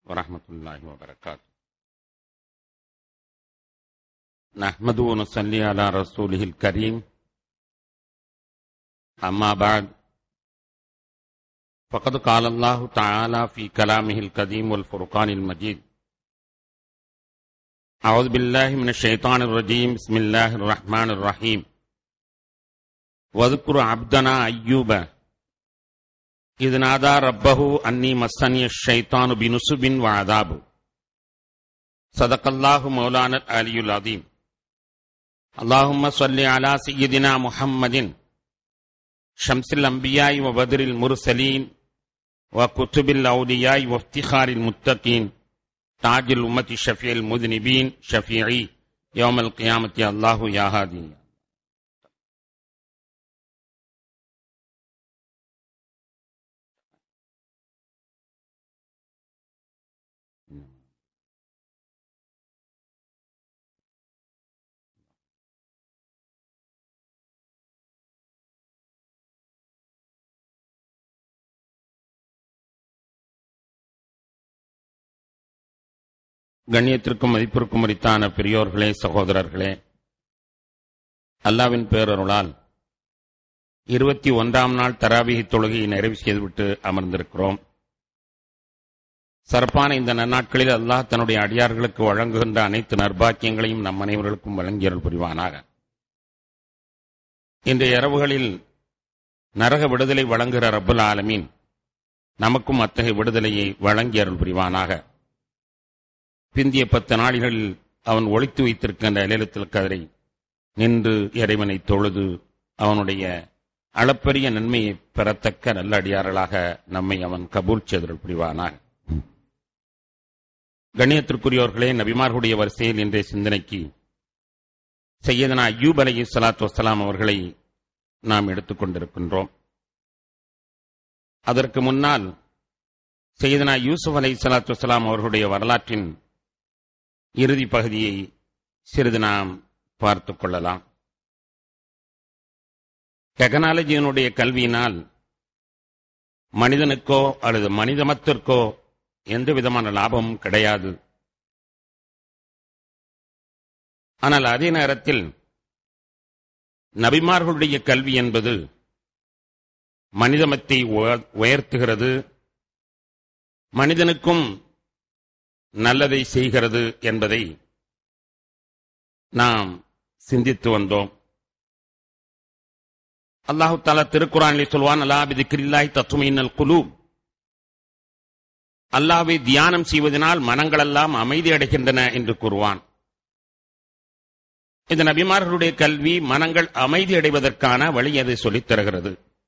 ورحمة الله وبركاته نحمد ونصلي على رسوله الكريم أما بعد فقد قال الله تعالى في كلامه القديم والفرقان المجيد أعوذ بالله من الشيطان الرجيم بسم الله الرحمن الرحيم واذكر عبدنا أيوب إذ نادى ربه أني مسني الشيطان بنصب وعذاب صدق الله مولانا العلي العظيم اللهم صل على سيدنا محمد شمس الأنبياء وبدر المرسلين وكتب الأولياء وافتخار المتقين تاج الأمة شفيع المذنبين شفيعي يوم القيامة يا الله يا هادي கண்ணியத்திற்கும் மதிப்பிற்கும் உரித்தான பெரியோர்களே சகோதரர்களே அல்லாவின் பேரருளால் இருபத்தி ஒன்றாம் நாள் தராபிகி தொழுகையை நிறைவு செய்துவிட்டு அமர்ந்திருக்கிறோம் சிறப்பான இந்த நன்னாட்களில் அல்லாஹ் தன்னுடைய அடியார்களுக்கு வழங்குகின்ற அனைத்து நற்பாக்கியங்களையும் நம் அனைவர்களுக்கும் வழங்கியருள் புரிவானாக இன்றைய இரவுகளில் நரக விடுதலை வழங்குகிற ரப்புல் ஆலமீன் நமக்கும் அத்தகைய விடுதலையை வழங்கி அருள் புரிவானாக பிந்திய பத்து நாளிகளில் அவன் ஒழித்து வைத்திருக்கின்ற அலேலத்தில் கதரை நின்று இறைவனை தொழுது அவனுடைய அளப்பரிய நன்மையை பெறத்தக்க நல்ல அடியார்களாக நம்மை அவன் கபூல் செய்தல் புரிவானாக கண்ணியத்திற்குரியவர்களே நபிமார்களுடைய வரிசையில் இன்றைய சிந்தனைக்கு செய்யதனா அய்யூப் அலி சலாத்து வசலாம் அவர்களை நாம் எடுத்துக்கொண்டிருக்கின்றோம் அதற்கு முன்னால் செய்தனா யூசுப் அலை சலாத்து வசலாம் அவர்களுடைய வரலாற்றின் இறுதி பகுதியை சிறிது நாம் பார்த்துக் கொள்ளலாம் டெக்னாலஜியினுடைய கல்வியினால் மனிதனுக்கோ அல்லது மனிதமத்திற்கோ எந்த விதமான லாபமும் கிடையாது ஆனால் அதே நேரத்தில் நபிமார்களுடைய கல்வி என்பது மனிதமத்தை உயர்த்துகிறது மனிதனுக்கும் நல்லதை செய்கிறது என்பதை நாம் சிந்தித்து வந்தோம் அல்லாஹு தாலா திருக்குறானிலே சொல்வான் அல்லாபிதிக்கில்லாய் தத்துமையினல் குழு அல்லாவை தியானம் செய்வதனால் மனங்களெல்லாம் அமைதி அடைகின்றன என்று கூறுவான் இந்த நபிமார்களுடைய கல்வி மனங்கள் அமைதி அடைவதற்கான வழி அதை சொல்லித் தருகிறது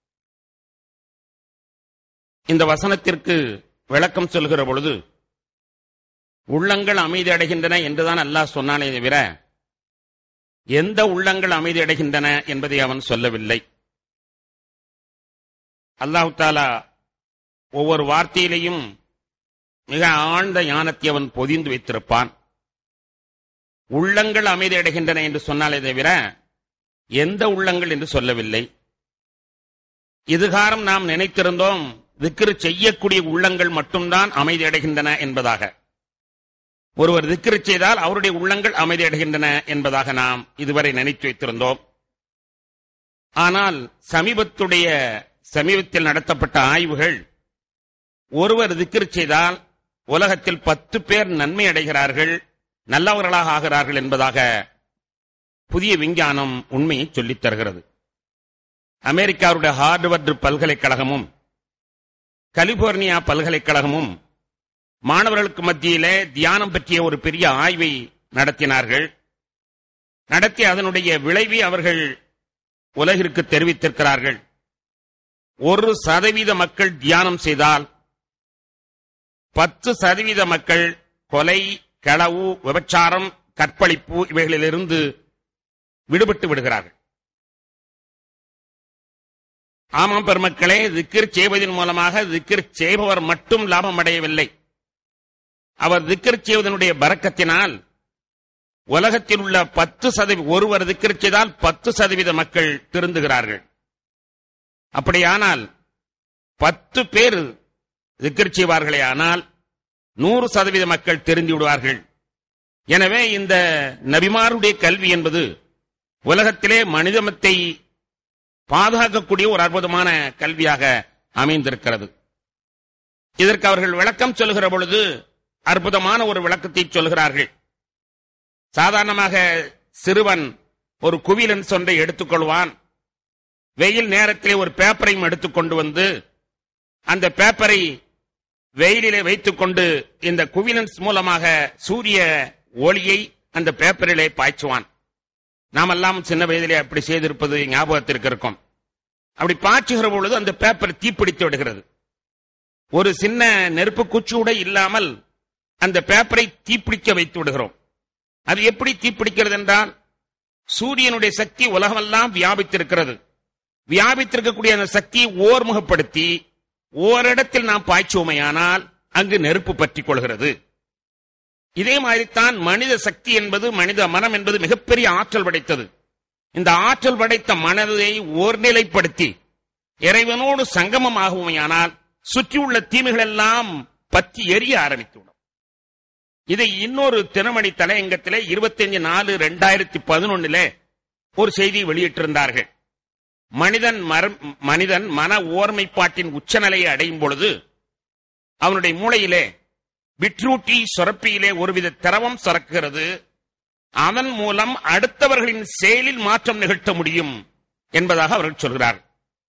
இந்த வசனத்திற்கு விளக்கம் சொல்கிற பொழுது உள்ளங்கள் அமைதி அடைகின்றன என்றுதான் அல்லாஹ் சொன்னானே தவிர எந்த உள்ளங்கள் அமைதி அடைகின்றன என்பதை அவன் சொல்லவில்லை அல்லாஹு தாலா ஒவ்வொரு வார்த்தையிலையும் மிக ஆழ்ந்த ஞானத்தை அவன் பொதிந்து வைத்திருப்பான் உள்ளங்கள் அமைதி அடைகின்றன என்று சொன்னாலே தவிர எந்த உள்ளங்கள் என்று சொல்லவில்லை இதுகாரம் நாம் நினைத்திருந்தோம் திக்ரு செய்யக்கூடிய உள்ளங்கள் மட்டும்தான் அமைதி அடைகின்றன என்பதாக ஒருவர் திக்ரு செய்தால் அவருடைய உள்ளங்கள் அமைதி அடைகின்றன என்பதாக நாம் இதுவரை நினைத்து வைத்திருந்தோம் ஆனால் சமீபத்துடைய சமீபத்தில் நடத்தப்பட்ட ஆய்வுகள் ஒருவர் திக்ரு செய்தால் உலகத்தில் பத்து பேர் நன்மை அடைகிறார்கள் நல்லவர்களாக ஆகிறார்கள் என்பதாக புதிய விஞ்ஞானம் உண்மையை சொல்லித் தருகிறது அமெரிக்காவுடைய ஹார்வர்டு பல்கலைக்கழகமும் கலிபோர்னியா பல்கலைக்கழகமும் மாணவர்களுக்கு மத்தியிலே தியானம் பற்றிய ஒரு பெரிய ஆய்வை நடத்தினார்கள் நடத்தி அதனுடைய விளைவை அவர்கள் உலகிற்கு தெரிவித்திருக்கிறார்கள் ஒரு சதவீத மக்கள் தியானம் செய்தால் பத்து சதவீத மக்கள் கொலை களவு விபச்சாரம் கற்பழிப்பு இவைகளிலிருந்து விடுபட்டு விடுகிறார்கள் ஆமாம் பெருமக்களே திக்கிர் செய்வதன் மூலமாக திக்கிர் செய்பவர் மட்டும் லாபம் அடையவில்லை அவர் திக்கிர் செய்வதனுடைய பறக்கத்தினால் உலகத்தில் உள்ள பத்து சதவீத ஒருவர் திக்கிர் செய்தால் பத்து சதவீத மக்கள் திருந்துகிறார்கள் அப்படியானால் பத்து பேர் திக்கர் செய்வார்களே ஆனால் நூறு சதவீத மக்கள் தெரிந்து விடுவார்கள் எனவே இந்த நபிமாருடைய கல்வி என்பது உலகத்திலே மனிதமத்தை பாதுகாக்கக்கூடிய ஒரு அற்புதமான கல்வியாக அமைந்திருக்கிறது இதற்கு அவர்கள் விளக்கம் சொல்லுகிற பொழுது அற்புதமான ஒரு விளக்கத்தை சொல்கிறார்கள் சாதாரணமாக சிறுவன் ஒரு குவிலன் சொன்றை எடுத்துக்கொள்வான் வெயில் நேரத்திலே ஒரு பேப்பரையும் எடுத்துக்கொண்டு வந்து அந்த பேப்பரை வெயிலிலே வைத்துக்கொண்டு இந்த குவிலன்ஸ் மூலமாக சூரிய ஒளியை அந்த பேப்பரிலே பாய்ச்சுவான் நாமெல்லாம் சின்ன வயதிலே அப்படி செய்திருப்பது ஞாபகத்திற்கு இருக்கும் அப்படி பாய்ச்சுகிற பொழுது அந்த பேப்பர் தீப்பிடித்து விடுகிறது ஒரு சின்ன நெருப்பு குச்சூட இல்லாமல் அந்த பேப்பரை தீப்பிடிக்க வைத்து விடுகிறோம் அது எப்படி தீப்பிடிக்கிறது என்றால் சூரியனுடைய சக்தி உலகமெல்லாம் வியாபித்திருக்கிறது வியாபித்திருக்கக்கூடிய அந்த சக்தியை ஓர்முகப்படுத்தி ஓரிடத்தில் நாம் பாய்ச்சுவோமையானால் அங்கு நெருப்பு பற்றிக் கொள்கிறது இதே மாதிரித்தான் மனித சக்தி என்பது மனித மனம் என்பது மிகப்பெரிய ஆற்றல் படைத்தது இந்த ஆற்றல் படைத்த மனதை ஓர்நிலைப்படுத்தி இறைவனோடு சங்கமம் ஆகுமையானால் சுற்றியுள்ள தீமைகள் எல்லாம் பற்றி எரிய ஆரம்பித்துவிடும் இதை இன்னொரு தினமணி தலையங்கத்திலே இருபத்தஞ்சு நாலு ரெண்டாயிரத்தி பதினொன்னுல ஒரு செய்தி வெளியிட்டிருந்தார்கள் மனிதன் மரம் மனிதன் மன ஓர்மைப்பாட்டின் உச்சநிலையை அடையும் பொழுது அவனுடைய மூளையிலே விட்ரூட்டி சுரப்பியிலே ஒருவித திரவம் சுரக்கிறது அதன் மூலம் அடுத்தவர்களின் செயலில் மாற்றம் நிகழ்த்த முடியும் என்பதாக அவர்கள் சொல்கிறார்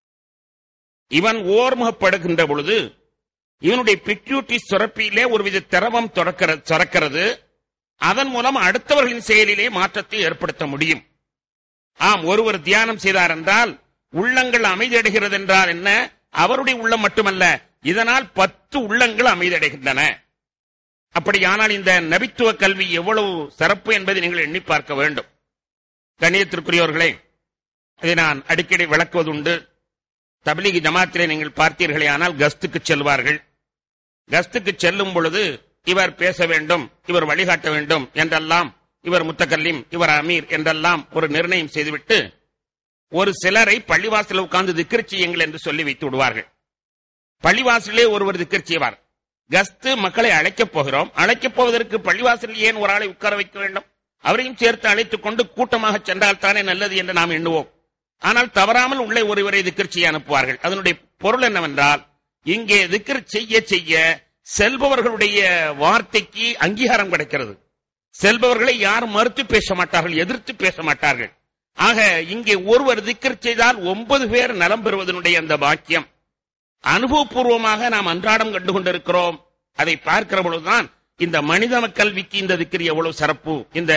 இவன் ஓர்முகப்படுகின்ற பொழுது இவனுடைய பிட்யூட்டி சுரப்பியிலே ஒருவித திரவம் துறக்கிறது சுரக்கிறது அதன் மூலம் அடுத்தவர்களின் செயலிலே மாற்றத்தை ஏற்படுத்த முடியும் ஆம் ஒருவர் தியானம் செய்தார் என்றால் உள்ளங்கள் அமைதியடைகிறது என்றால் என்ன அவருடைய உள்ளம் மட்டுமல்ல இதனால் பத்து உள்ளங்கள் அமைதியடைகின்றன அப்படியானால் இந்த நபித்துவ கல்வி எவ்வளவு சிறப்பு என்பதை நீங்கள் எண்ணி பார்க்க வேண்டும் கணியத்திற்குரியவர்களே இதை நான் அடிக்கடி விளக்குவதுண்டு தபிலிகி ஜமாத்திலே நீங்கள் பார்த்தீர்களே ஆனால் கஸ்துக்கு செல்வார்கள் கஸ்துக்கு செல்லும் பொழுது இவர் பேச வேண்டும் இவர் வழிகாட்ட வேண்டும் என்றெல்லாம் இவர் முத்தக்கல்லிம் இவர் அமீர் என்றெல்லாம் ஒரு நிர்ணயம் செய்துவிட்டு ஒரு சிலரை பள்ளிவாசலில் உட்கார்ந்து திக்கர் செய்யுங்கள் என்று சொல்லி வைத்து விடுவார்கள் பள்ளிவாசலே ஒருவர் திக்கர் செய்வார் கஸ்து மக்களை அழைக்கப் போகிறோம் அழைக்கப் போவதற்கு பள்ளிவாசலில் ஏன் ஒரு ஆளை உட்கார வைக்க வேண்டும் அவரையும் சேர்த்து அழைத்துக் கொண்டு கூட்டமாக சென்றால் தானே நல்லது என்று நாம் எண்ணுவோம் ஆனால் தவறாமல் உள்ளே ஒருவரை திக்கர் செய்ய அனுப்புவார்கள் அதனுடைய பொருள் என்னவென்றால் இங்கே திக்கர் செய்ய செய்ய செல்பவர்களுடைய வார்த்தைக்கு அங்கீகாரம் கிடைக்கிறது செல்பவர்களை யாரும் மறுத்து பேச மாட்டார்கள் எதிர்த்து பேச மாட்டார்கள் ஆக இங்கே ஒருவர் திக்கர் செய்தால் ஒன்பது பேர் நலம் பெறுவதனுடைய அந்த பாக்கியம் அனுபவபூர்வமாக நாம் அன்றாடம் கண்டு கொண்டிருக்கிறோம் அதை பார்க்கிற பொழுதுதான் இந்த மனித கல்விக்கு இந்த திக்கர் எவ்வளவு சிறப்பு இந்த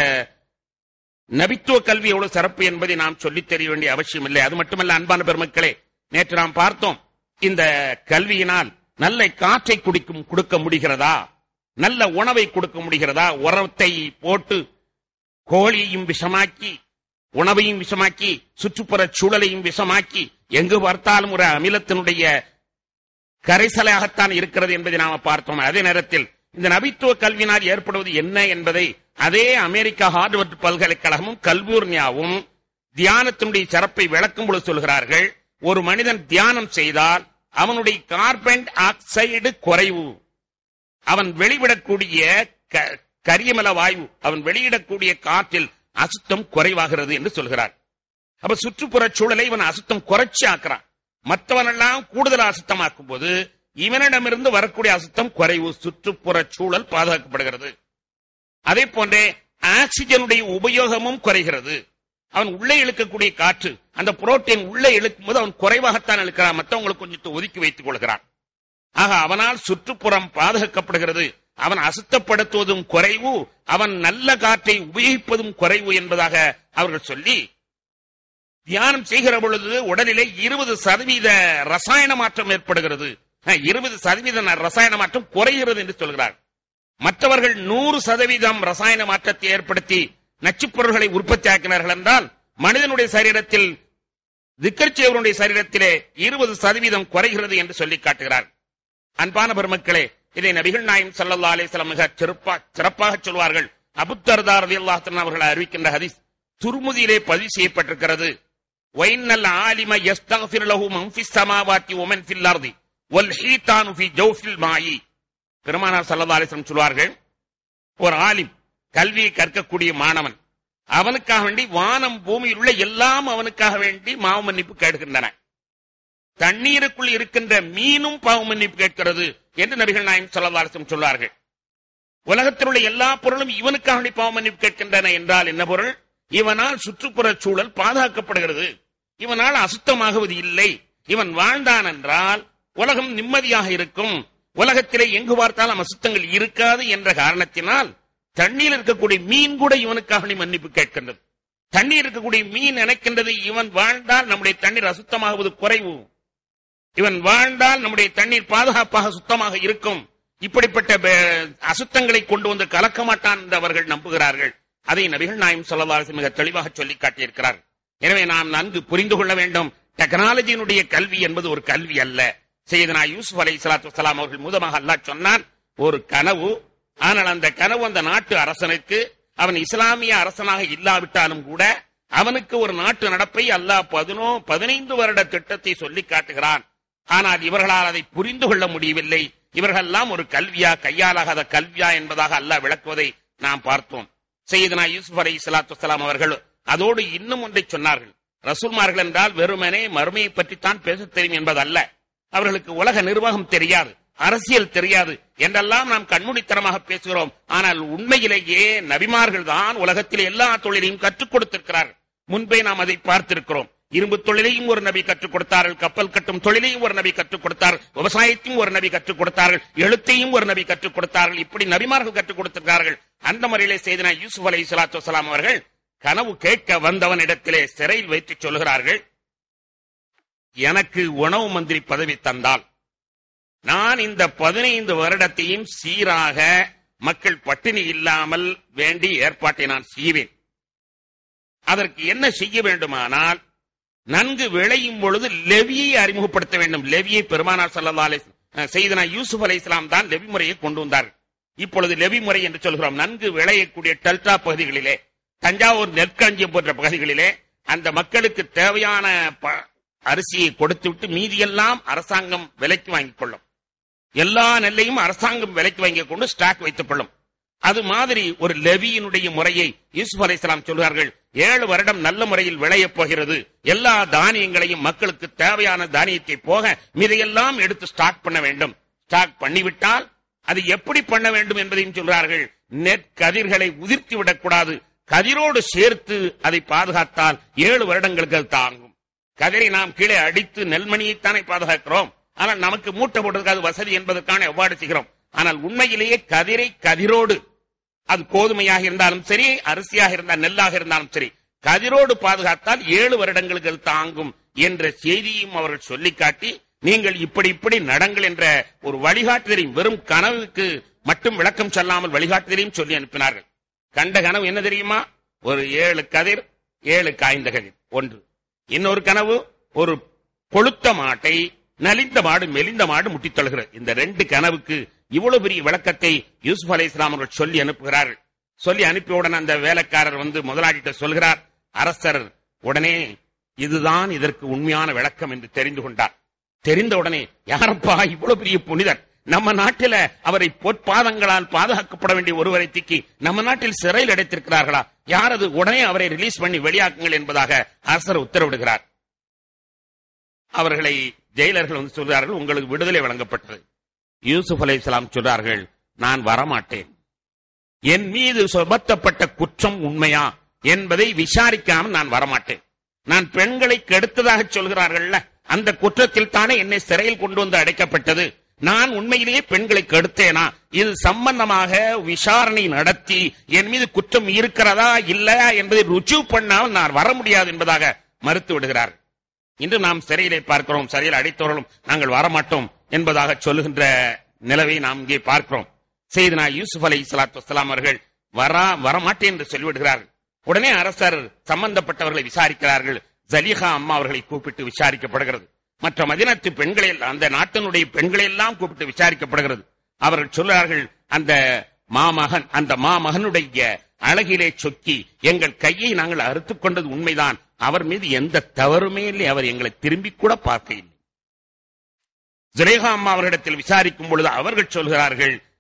நபித்துவ கல்வி எவ்வளவு சிறப்பு என்பதை நாம் சொல்லித் தெரிய வேண்டிய அவசியம் இல்லை அது மட்டுமல்ல அன்பான பெருமக்களே நேற்று நாம் பார்த்தோம் இந்த கல்வியினால் நல்ல காற்றை குடிக்கும் கொடுக்க முடிகிறதா நல்ல உணவை கொடுக்க முடிகிறதா உரத்தை போட்டு கோழியையும் விஷமாக்கி உணவையும் விஷமாக்கி சுற்றுப்புற சூழலையும் விஷமாக்கி எங்கு பார்த்தாலும் ஒரு அமிலத்தினுடைய கரைசலாகத்தான் இருக்கிறது என்பதை நாம பார்த்தோம் அதே நேரத்தில் இந்த நபித்துவ கல்வியினால் ஏற்படுவது என்ன என்பதை அதே அமெரிக்கா ஹார்வர்ட் பல்கலைக்கழகமும் கல்பூர்னியாவும் தியானத்தினுடைய சிறப்பை விளக்கும் பொழுது சொல்கிறார்கள் ஒரு மனிதன் தியானம் செய்தால் அவனுடைய கார்பன் ஆக்சைடு குறைவு அவன் வெளிவிடக்கூடிய க- கரியமல வாயு அவன் வெளியிடக்கூடிய காற்றில் அசுத்தம் குறைவாகிறது என்று சொல்கிறார் அப்ப சுற்றுப்புற சூழலை இவன் அசுத்தம் குறைச்சு ஆக்குறான் மற்றவனெல்லாம் கூடுதல் அசுத்தமாக்கும் போது இவனிடமிருந்து வரக்கூடிய அசுத்தம் குறைவு சுற்றுப்புற சூழல் பாதுகாக்கப்படுகிறது அதே போன்றே ஆக்சிஜனுடைய உபயோகமும் குறைகிறது அவன் உள்ளே இழுக்கக்கூடிய காற்று அந்த புரோட்டீன் உள்ளே இழுக்கும் போது அவன் குறைவாகத்தான் இழுக்கிறான் மற்றவங்களுக்கு கொஞ்சத்தை ஒதுக்கி வைத்துக் கொள்கிறான் ஆக அவனால் சுற்றுப்புறம் பாதுகாக்கப்படுகிறது அவன் அசுத்தப்படுத்துவதும் குறைவு அவன் நல்ல காற்றை உபயோகிப்பதும் குறைவு என்பதாக அவர்கள் சொல்லி தியானம் செய்கிற பொழுது உடலிலே இருபது சதவீத ரசாயன மாற்றம் ஏற்படுகிறது இருபது சதவீத ந- ரசாயன மாற்றம் குறைகிறது என்று சொல்கிறார் மற்றவர்கள் நூறு சதவீதம் ரசாயன மாற்றத்தை ஏற்படுத்தி நச்சுப் பொருள்களை உற்பத்தி ஆக்கினார்கள் என்றால் மனிதனுடைய சரீரத்தில் திக்கர்ச்சியவருடைய சரீரத்திலே இருபது சதவீதம் குறைகிறது என்று சொல்லி காட்டுகிறார் அன்பான பெருமக்களே இதை நபிகள் நாயம் ஸல்லல்லாஹு அலைஹி வஸல்லம் மிக சிறப்பா சிறப்பாக சொல்வார்கள் அபுத்தர்தார் ரலியல்லாஹு தஆலா அவர்கள் அறிவிக்கின்ற ஹதீஸ் துர்முதியிலே பதிவு செய்யப்பட்டிருக்கிறது வைன்னல் ஆலிம யஸ்தக்ஃபிர் லஹு மன் ஃபிஸ் ஸமாவாத்தி வ மன் ஃபில் அர்தி வல் ஹீதானு ஃபி ஜௌஃபில் மாயி பெருமானார் சல்லதாலிசம் சொல்வார்கள் ஒரு ஆலிம் கல்வியை கற்கக்கூடிய மாணவன் அவனுக்காக வேண்டி வானம் பூமியில் உள்ள எல்லாம் அவனுக்காக வேண்டி மாவ மன்னிப்பு கேட்கின்றன தண்ணீருக்குள் இருக்கின்ற மீனும் பாவ மன்னிப்பு கேட்கிறது என்று நபிகள் நாயம் சல்லதாலிசம் சொல்வார்கள் உலகத்தில் உள்ள எல்லா பொருளும் இவனுக்காக வேண்டி பாவ மன்னிப்பு கேட்கின்றன என்றால் என்ன பொருள் இவனால் சுற்றுப்புற சூழல் பாதுகாக்கப்படுகிறது இவனால் அசுத்தமாகுவது இல்லை இவன் வாழ்ந்தான் என்றால் உலகம் நிம்மதியாக இருக்கும் உலகத்திலே எங்கு பார்த்தாலும் அசுத்தங்கள் இருக்காது என்ற காரணத்தினால் தண்ணீர் இருக்கக்கூடிய மீன் கூட இவனுக்காக வேண்டி மன்னிப்பு கேட்கின்றது தண்ணீர் இருக்கக்கூடிய மீன் நினைக்கின்றது இவன் வாழ்ந்தால் நம்முடைய தண்ணீர் அசுத்தமாகுவது குறைவு இவன் வாழ்ந்தால் நம்முடைய தண்ணீர் பாதுகாப்பாக சுத்தமாக இருக்கும் இப்படிப்பட்ட ப- அசுத்தங்களை கொண்டு வந்து கலக்க மாட்டான் என்று அவர்கள் நம்புகிறார்கள் அதை நபிகள் நாயம் சொல்லவாறு மிக தெளிவாக சொல்லி காட்டியிருக்கிறார் எனவே நாம் நன்கு புரிந்து கொள்ள வேண்டும் டெக்னாலஜியினுடைய கல்வி என்பது ஒரு கல்வி அல்ல செய்தனா யூசுப் அலை சலாத்து வலாம் அவர்கள் மூலமாக அல்லாஹ் சொன்னான் ஒரு கனவு ஆனால் அந்த கனவு அந்த நாட்டு அரசனுக்கு அவன் இஸ்லாமிய அரசனாக இல்லாவிட்டாலும் கூட அவனுக்கு ஒரு நாட்டு நடப்பை அல்லாஹ் பதினோ பதினைந்து வருட திட்டத்தை சொல்லி காட்டுகிறான் ஆனால் இவர்களால் அதை புரிந்து கொள்ள முடியவில்லை இவர்களெல்லாம் ஒரு கல்வியா கையாலாகாத கல்வியா என்பதாக அல்லாஹ் விளக்குவதை நாம் பார்த்தோம் செய்தனா யூசுப் அலை சலாத்து வலாம் அவர்கள் அதோடு இன்னும் ஒன்றை சொன்னார்கள் ரசூல்மார்கள் என்றால் வெறுமனே மறுமையை பற்றித்தான் பேசத் தெரியும் என்பதல்ல அவர்களுக்கு உலக நிர்வாகம் தெரியாது அரசியல் தெரியாது என்றெல்லாம் நாம் கண்மூடித்தனமாக பேசுகிறோம் ஆனால் உண்மையிலேயே நபிமார்கள் தான் உலகத்தில் எல்லா தொழிலையும் கற்றுக் கொடுத்திருக்கிறார்கள் முன்பே நாம் அதை பார்த்திருக்கிறோம் இரும்பு தொழிலையும் ஒரு நபி கற்றுக் கொடுத்தார்கள் கப்பல் கட்டும் தொழிலையும் ஒரு நபி கற்றுக் கொடுத்தார்கள் விவசாயத்தையும் ஒரு நபி கற்றுக் கொடுத்தார்கள் எழுத்தையும் ஒரு நபி கற்றுக் கொடுத்தார்கள் இப்படி நபிமார்கள் கற்றுக் கொடுத்திருக்கிறார்கள் அந்த முறையிலே செய்தன யூசுப் அலை சலாத்து வலாம் அவர்கள் கனவு கேட்க வந்தவனிடத்திலே சிறையில் வைத்து சொல்கிறார்கள் எனக்கு உணவு மந்திரி பதவி தந்தால் நான் இந்த பதினைந்து வருடத்தையும் சீராக மக்கள் பட்டினி இல்லாமல் வேண்டி ஏற்பாட்டை நான் செய்வேன் அதற்கு என்ன செய்ய வேண்டுமானால் நன்கு விளையும் பொழுது லெவியை அறிமுகப்படுத்த வேண்டும் லெவியை பெருமானார் சல்லா அலை செய்தனா யூசுப் அலை இஸ்லாம் தான் லெவி முறையை கொண்டு வந்தார்கள் இப்பொழுது லெவி முறை என்று சொல்கிறோம் நன்கு விளையக்கூடிய டெல்டா பகுதிகளிலே தஞ்சாவூர் நெற்களஞ்சியம் போன்ற பகுதிகளிலே அந்த மக்களுக்கு தேவையான ப- அரிசியை கொடுத்துவிட்டு மீதியெல்லாம் அரசாங்கம் விலைக்கு வாங்கிக் கொள்ளும் எல்லா நெல்லையும் அரசாங்கம் விலைக்கு வாங்கிக் கொண்டு ஸ்டாக் வைத்துக் கொள்ளும் அது மாதிரி ஒரு லெவியினுடைய முறையை யூசுப் அலைஹிஸ்ஸலாம் சொல்கிறார்கள் ஏழு வருடம் நல்ல முறையில் விளையப் போகிறது எல்லா தானியங்களையும் மக்களுக்கு தேவையான தானியத்தை போக மீதையெல்லாம் எடுத்து ஸ்டாக் பண்ண வேண்டும் ஸ்டாக் பண்ணிவிட்டால் அது எப்படி பண்ண வேண்டும் என்பதையும் சொல்கிறார்கள் நெற்கதிர்களை உதிர்த்தி விடக்கூடாது கதிரோடு சேர்த்து அதை பாதுகாத்தால் ஏழு வருடங்களுக்கு அது தாங்கும் கதிரை நாம் கீழே அடித்து நெல்மணியைத்தானே பாதுகாக்கிறோம் ஆனால் நமக்கு மூட்டை போடுறதுக்கு அது வசதி என்பதற்கான எவ்வாறு செய்கிறோம் ஆனால் உண்மையிலேயே கதிரை கதிரோடு அது கோதுமையாக இருந்தாலும் சரி அரிசியாக இருந்தால் நெல்லாக இருந்தாலும் சரி கதிரோடு பாதுகாத்தால் ஏழு வருடங்களுக்கு அது தாங்கும் என்ற செய்தியும் அவர்கள் சொல்லி காட்டி நீங்கள் இப்படி இப்படி நடங்கள் என்ற ஒரு வழிகாட்டுதலையும் வெறும் கனவுக்கு மட்டும் விளக்கம் சொல்லாமல் வழிகாட்டுதலையும் சொல்லி அனுப்பினார்கள் கண்ட கனவு என்ன தெரியுமா ஒரு ஏழு கதிர் ஏழு காய்ந்த கதிர் ஒன்று இன்னொரு கனவு ஒரு கொளுத்த மாட்டை நலிந்த மாடு மெலிந்த மாடு முட்டித் தள்ளுகிறது இந்த ரெண்டு கனவுக்கு இவ்வளவு பெரிய விளக்கத்தை யூசுப் அலை இஸ்லாம் அவர்கள் சொல்லி அனுப்புகிறார்கள் சொல்லி அனுப்பியவுடன் அந்த வேலைக்காரர் வந்து முதலாளிகிட்ட சொல்கிறார் அரசர் உடனே இதுதான் இதற்கு உண்மையான விளக்கம் என்று தெரிந்து கொண்டார் தெரிந்த உடனே யாரப்பா இவ்வளவு பெரிய புனிதர் நம்ம நாட்டில அவரை பொற்பாதங்களால் பாதுகாக்கப்பட வேண்டிய ஒருவரை திக்கி நம்ம நாட்டில் சிறையில் அடைத்திருக்கிறார்களா யார் அது உடனே அவரை ரிலீஸ் பண்ணி வெளியாக்குங்கள் என்பதாக அரசர் உத்தரவிடுகிறார் அவர்களை ஜெயிலர்கள் வந்து சொல்கிறார்கள் உங்களுக்கு விடுதலை வழங்கப்பட்டது யூசுப் அலைஹிஸ்ஸலாம் சொல்றார்கள் நான் வரமாட்டேன் என் மீது சுமத்தப்பட்ட குற்றம் உண்மையா என்பதை விசாரிக்காமல் நான் வரமாட்டேன் நான் பெண்களை கெடுத்ததாக சொல்கிறார்கள்ல அந்த குற்றத்தில் தானே என்னை சிறையில் கொண்டு வந்து அடைக்கப்பட்டது நான் உண்மையிலேயே பெண்களை கெடுத்தேனா இது சம்பந்தமாக விசாரணை நடத்தி என் மீது குற்றம் இருக்கிறதா இல்லையா என்பதை ருஜு பண்ணாமல் நான் வர முடியாது என்பதாக மறுத்து விடுகிறார் இன்று நாம் சிறையிலே பார்க்கிறோம் சிறையில் அடைத்தவர்களும் நாங்கள் வரமாட்டோம் என்பதாக சொல்லுகின்ற நிலவை நாம் இங்கே பார்க்கிறோம் செய்தனா யூசுப் அலை சலாத்து வசலாம் அவர்கள் வரா வரமாட்டேன் என்று சொல்லிவிடுகிறார்கள் உடனே அரசர் சம்பந்தப்பட்டவர்களை விசாரிக்கிறார்கள் ஜலீஹா அம்மா அவர்களை கூப்பிட்டு விசாரிக்கப்படுகிறது மற்ற மதினத்து பெண்களை அந்த நாட்டினுடைய பெண்களை எல்லாம் கூப்பிட்டு விசாரிக்கப்படுகிறது அவர்கள் சொல்கிறார்கள் அந்த மாமகன் அந்த மாமகனுடைய அழகிலே சொக்கி எங்கள் கையை நாங்கள் அறுத்துக் கொண்டது உண்மைதான் அவர் மீது எந்த தவறுமே இல்லை அவர் எங்களை திரும்பி கூட பார்க்க இல்லை ஜுலேஹா அம்மா அவர்களிடத்தில் விசாரிக்கும் பொழுது அவர்கள் சொல்கிறார்கள்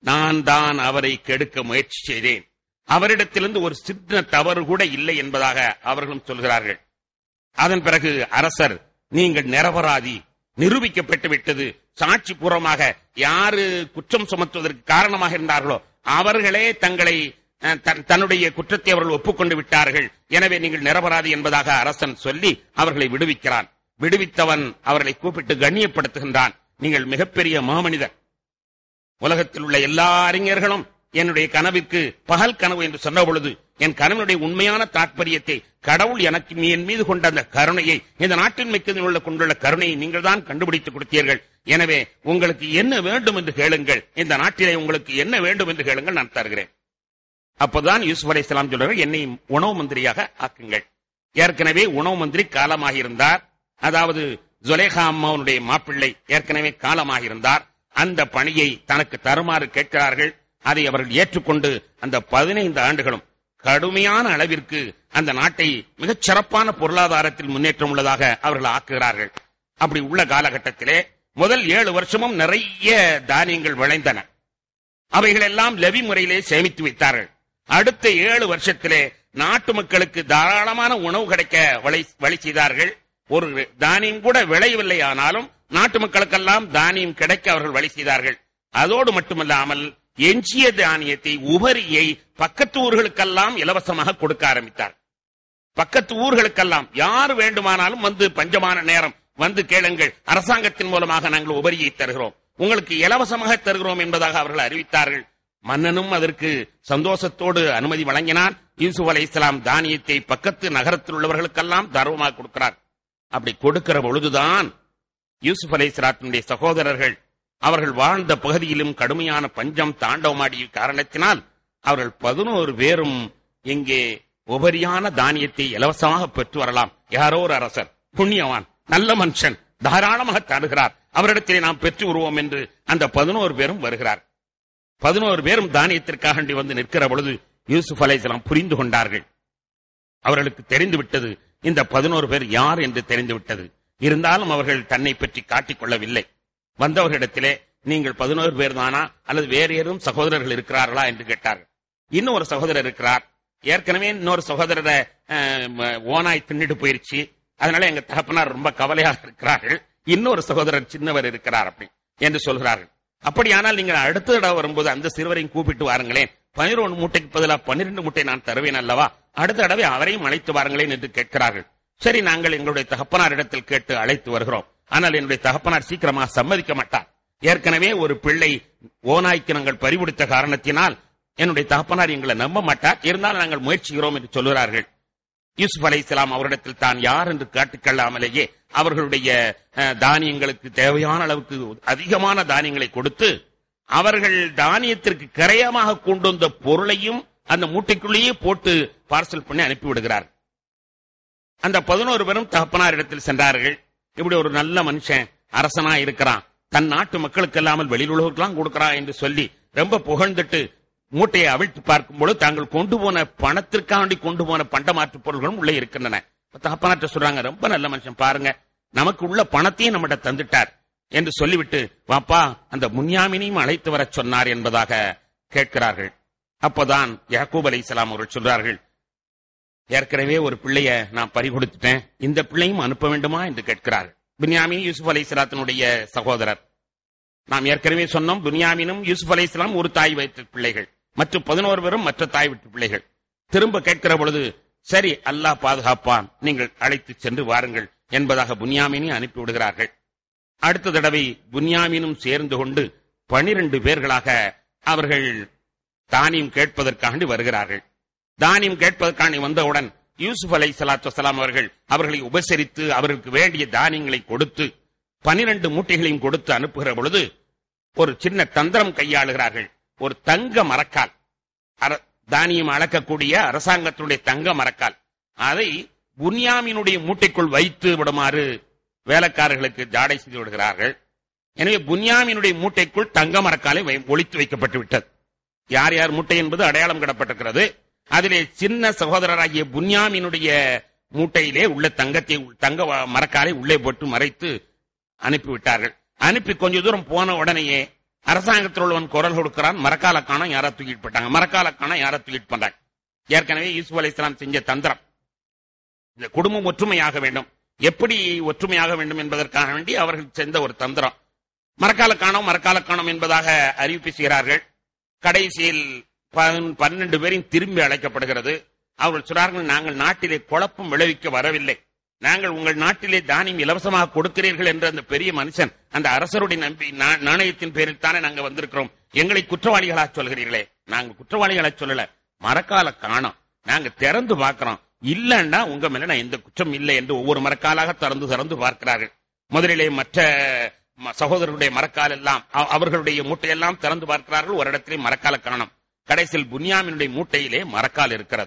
நான் தான் அவரை கெடுக்க முயற்சி செய்தேன் அவரிடத்திலிருந்து ஒரு சின்ன தவறு கூட இல்லை என்பதாக அவர்களும் சொல்கிறார்கள் அதன் பிறகு அரசர் நீங்கள் நிரபராதி நிரூபிக்கப்பட்டு விட்டது சாட்சி பூர்வமாக யாரு குற்றம் சுமத்துவதற்கு காரணமாக இருந்தார்களோ அவர்களே தங்களை அஹ், தன்- தன்னுடைய குற்றத்தை அவர்கள் ஒப்புக்கொண்டு விட்டார்கள் எனவே நீங்கள் நிரபராதி என்பதாக அரசன் சொல்லி அவர்களை விடுவிக்கிறான் விடுவித்தவன் அவர்களை கூப்பிட்டு கண்ணியப்படுத்துகின்றான் நீங்கள் மிகப்பெரிய மாமனிதர் உலகத்தில் உள்ள எல்லா அறிஞர்களும் என்னுடைய கனவிற்கு பகல் கனவு என்று சொன்ன பொழுது என் கனவினுடைய உண்மையான தாற்பயத்தை கடவுள் எனக்கு மீ- என் மீது கொண்ட அந்த கருணையை இந்த நாட்டின் மிக்கதில் உள்ள கொண்டுள்ள கருணையை நீங்கள் தான் கண்டுபிடித்து கொடுத்தீர்கள் எனவே உங்களுக்கு என்ன வேண்டும் என்று கேளுங்கள் இந்த நாட்டிலே உங்களுக்கு என்ன வேண்டும் என்று கேளுங்கள் நான் தருகிறேன் அப்போதான் யூசுப் அலை இஸ்லாம் சொல்றார்கள் என்னை உணவு மந்திரியாக ஆக்குங்கள் ஏற்கனவே உணவு மந்திரி காலமாக இருந்தார் அதாவது ஜுலேஹா அம்மாவுடைய மாப்பிள்ளை ஏற்கனவே காலமாக இருந்தார் அந்த பணியை தனக்கு தருமாறு கேட்கிறார்கள் அதை அவர்கள் ஏற்றுக்கொண்டு அந்த பதினைந்து ஆண்டுகளும் கடுமையான அளவிற்கு அந்த நாட்டை மிகச் சிறப்பான பொருளாதாரத்தில் முன்னேற்றம் உள்ளதாக அவர்கள் ஆக்குகிறார்கள் அப்படி உள்ள காலகட்டத்திலே முதல் ஏழு வருஷமும் நிறைய தானியங்கள் விளைந்தன அவைகளெல்லாம் லெவி முறையிலே சேமித்து வைத்தார்கள் அடுத்த ஏழு வருஷத்திலே நாட்டு மக்களுக்கு தாராளமான உணவு கிடைக்க வழி வழி செய்தார்கள் ஒரு தானியம் கூட விளையவில்லை ஆனாலும் நாட்டு மக்களுக்கெல்லாம் தானியம் கிடைக்க அவர்கள் வழி செய்தார்கள் அதோடு மட்டுமல்லாமல் எஞ்சிய தானியத்தை உபரியை பக்கத்து ஊர்களுக்கெல்லாம் இலவசமாக கொடுக்க ஆரம்பித்தார் பக்கத்து ஊர்களுக்கெல்லாம் யார் வேண்டுமானாலும் வந்து பஞ்சமான நேரம் வந்து கேளுங்கள் அரசாங்கத்தின் மூலமாக நாங்கள் உபரியை தருகிறோம் உங்களுக்கு இலவசமாக தருகிறோம் என்பதாக அவர்கள் அறிவித்தார்கள் மன்னனும் அதற்கு சந்தோஷத்தோடு அனுமதி வழங்கினான் யூசுப் அலை இஸ்லாம் தானியத்தை பக்கத்து நகரத்தில் உள்ளவர்களுக்கெல்லாம் தர்மமாக கொடுக்கிறார் அப்படி கொடுக்கிற பொழுதுதான் யூசுப் அலை இஸ்லாத்தினுடைய சகோதரர்கள் அவர்கள் வாழ்ந்த பகுதியிலும் கடுமையான பஞ்சம் தாண்டவமாடிய காரணத்தினால் அவர்கள் பதினோரு பேரும் இங்கே உபரியான தானியத்தை இலவசமாக பெற்று வரலாம் யாரோ ஒரு அரசர் புண்ணியவான் நல்ல மனுஷன் தாராளமாக தருகிறார் அவரிடத்திலே நாம் பெற்று வருவோம் என்று அந்த பதினோரு பேரும் வருகிறார் பதினோரு பேரும் தானியத்திற்காக வேண்டி வந்து நிற்கிற பொழுது யூசுப் அலைஹிஸ்ஸலாம் புரிந்து கொண்டார்கள் அவர்களுக்கு தெரிந்து விட்டது இந்த பதினோரு பேர் யார் என்று தெரிந்து விட்டது இருந்தாலும் அவர்கள் தன்னை பற்றி காட்டிக் கொள்ளவில்லை வந்தவர்களிடத்திலே நீங்கள் பதினோரு பேர் தானா அல்லது வேறு ஏதும் சகோதரர்கள் இருக்கிறார்களா என்று கேட்டார்கள் இன்னும் ஒரு சகோதரர் இருக்கிறார் ஏற்கனவே இன்னொரு சகோதரரை அஹ், ம- ஓனாய் தின்னுட்டு போயிருச்சு அதனால எங்க தகப்பனார் ரொம்ப கவலையாக இருக்கிறார்கள் இன்னொரு சகோதரர் சின்னவர் இருக்கிறார் அப்படி என்று சொல்கிறார்கள் அப்படியானால் நீங்கள் அடுத்த தடவை வரும்போது அந்த சிறுவரையும் கூப்பிட்டு வாருங்களேன் பனிரெண்டு மூட்டைக்கு பதிலாக பன்னிரண்டு மூட்டை நான் தருவேன் அல்லவா அடுத்த தடவை அவரையும் அழைத்து வாருங்களேன் என்று கேட்கிறார்கள் சரி நாங்கள் எங்களுடைய தகப்பனாரிடத்தில் கேட்டு அழைத்து வருகிறோம் ஆனால் என்னுடைய தகப்பனார் சீக்கிரமாக சம்மதிக்க மாட்டார் ஏற்கனவே ஒரு பிள்ளை ஓநாய்க்கு நாங்கள் பறிபிடித்த காரணத்தினால் என்னுடைய தகப்பனார் எங்களை நம்ப மாட்டார் இருந்தாலும் நாங்கள் முயற்சிக்கிறோம் என்று சொல்கிறார்கள் யூசுப் அலை அவரிடத்தில் தான் யார் என்று காட்டிக்கொள்ளாமலேயே அவர்களுடைய அஹ், தானியங்களுக்கு தேவையான அளவுக்கு அதிகமான தானியங்களை கொடுத்து அவர்கள் தானியத்திற்கு கரையமாக கொண்டு வந்த பொருளையும் அந்த மூட்டைக்குள்ளேயே போட்டு பார்சல் பண்ணி அனுப்பிவிடுகிறார் அந்த பதினோரு பேரும் தகப்பனாரிடத்தில் சென்றார்கள் இப்படி ஒரு நல்ல மனுஷன் அரசனா இருக்கிறான் தன் நாட்டு மக்களுக்கு இல்லாமல் வெளியில் உள்ளவர்களுக்கெல்லாம் கொடுக்கிறான் என்று சொல்லி ரொம்ப புகழ்ந்துட்டு மூட்டையை அவிழ்த்து பார்க்கும் பொழுது தாங்கள் கொண்டு போன பணத்திற்காண்டி கொண்டு போன பண்டமாற்று பொருள்களும் உள்ளே இருக்கின்றன இப்ப தகப்பனாற்ற சொல்றாங்க ரொம்ப நல்ல மனுஷன் பாருங்க நமக்கு உள்ள பணத்தையும் நம்மகிட்ட தந்துட்டார் என்று சொல்லிவிட்டு வாப்பா அந்த முன்யாமினையும் அழைத்து வரச் சொன்னார் என்பதாக கேட்கிறார்கள் அப்போதான் யாக்கூப் அலைஹிஸ்ஸலாம் அவர்கள் சொல்றார்கள் ஏற்கனவே ஒரு பிள்ளைய நான் பறி கொடுத்துட்டேன் இந்த பிள்ளையும் அனுப்ப வேண்டுமா என்று கேட்கிறார் பின்யாமின் யூசுப் அலை சலாத்தினுடைய சகோதரர் நாம் ஏற்கனவே சொன்னோம் பின்யாமினும் யூசுப் அலை ஒரு தாய் வயிற்று பிள்ளைகள் மற்றும் பதினோரு பேரும் மற்ற தாய் வீட்டு பிள்ளைகள் திரும்ப கேட்கிற பொழுது சரி அல்லாஹ் பாதுகாப்பான் நீங்கள் அழைத்து சென்று வாருங்கள் என்பதாக புன்யாமினை அனுப்பி விடுகிறார்கள் அடுத்த தடவை புன்யாமினும் சேர்ந்து கொண்டு பனிரெண்டு பேர்களாக அவர்கள் தானியம் கேட்பதற்காண்டி வருகிறார்கள் தானியம் கேட்பதற்காண்டி வந்தவுடன் யூசுப் அலை சலாத்து வசலாம் அவர்கள் அவர்களை உபசரித்து அவர்களுக்கு வேண்டிய தானியங்களை கொடுத்து பனிரெண்டு மூட்டைகளையும் கொடுத்து அனுப்புகிற பொழுது ஒரு சின்ன தந்திரம் கையாளுகிறார்கள் ஒரு தங்க மரக்கால் அர- தானியம் அளக்கக்கூடிய அரசாங்கத்தினுடைய தங்க மரக்கால் அதை புன்யாமினுடைய மூட்டைக்குள் வைத்து விடுமாறு வேலைக்காரர்களுக்கு ஜாடை செய்து விடுகிறார்கள் எனவே புன்யாமினுடைய மூட்டைக்குள் தங்க மரக்காலை வை- ஒளித்து வைக்கப்பட்டு விட்டது யார் யார் மூட்டை என்பது அடையாளம் கிடப்பட்டிருக்கிறது அதிலே சின்ன சகோதரராகிய புன்யாமினுடைய மூட்டையிலே உள்ள தங்கத்தை தங்க வ- மரக்காலை உள்ளே போட்டு மறைத்து அனுப்பிவிட்டார்கள் அனுப்பி கொஞ்ச தூரம் போன உடனேயே அரசாங்கத்தில் உள்ளவன் குரல் கொடுக்கிறான் மரக்கால காணம் யாரா தூக்கிட்டு போட்டாங்க மரக்கால காணம் யாரா தூக்கிட்டு பண்றாங்க ஏற்கனவே யூசுப் அலை இஸ்லாம் செஞ்ச தந்திரம் இந்த குடும்பம் ஒற்றுமையாக வேண்டும் எப்படி ஒற்றுமையாக வேண்டும் என்பதற்காக வேண்டி அவர்கள் சென்ற ஒரு தந்திரம் மரக்கால காணம் மரக்கால காணம் என்பதாக அறிவிப்பு செய்கிறார்கள் கடைசியில் பன்- பன்னெண்டு பேரையும் திரும்பி அழைக்கப்படுகிறது அவர்கள் சொல்றார்கள் நாங்கள் நாட்டிலே குழப்பம் விளைவிக்க வரவில்லை நாங்கள் உங்கள் நாட்டிலே தானியம் இலவசமாக கொடுக்கிறீர்கள் என்ற அந்த பெரிய மனுஷன் அந்த அரசருடைய நம்பி நா- நாணயத்தின் பேரில் தானே நாங்க வந்திருக்கிறோம் எங்களை குற்றவாளிகளா சொல்கிறீர்களே நாங்கள் குற்றவாளிகளா சொல்லல மரக்கால காணோம் நாங்க திறந்து பார்க்கிறோம் இல்லன்னா உங்க மேல நான் எந்த குற்றம் இல்லை என்று ஒவ்வொரு மரக்காலாக திறந்து திறந்து பார்க்கிறார்கள் முதலிலே மற்ற ம- சகோதரருடைய மரக்கால் எல்லாம் அ- அவர்களுடைய மூட்டையெல்லாம் திறந்து பார்க்கிறார்கள் ஒரு இடத்திலே மரக்கால காணோம் கடைசியில் புன்யாமினுடைய மூட்டையிலே மரக்கால் இருக்கிறது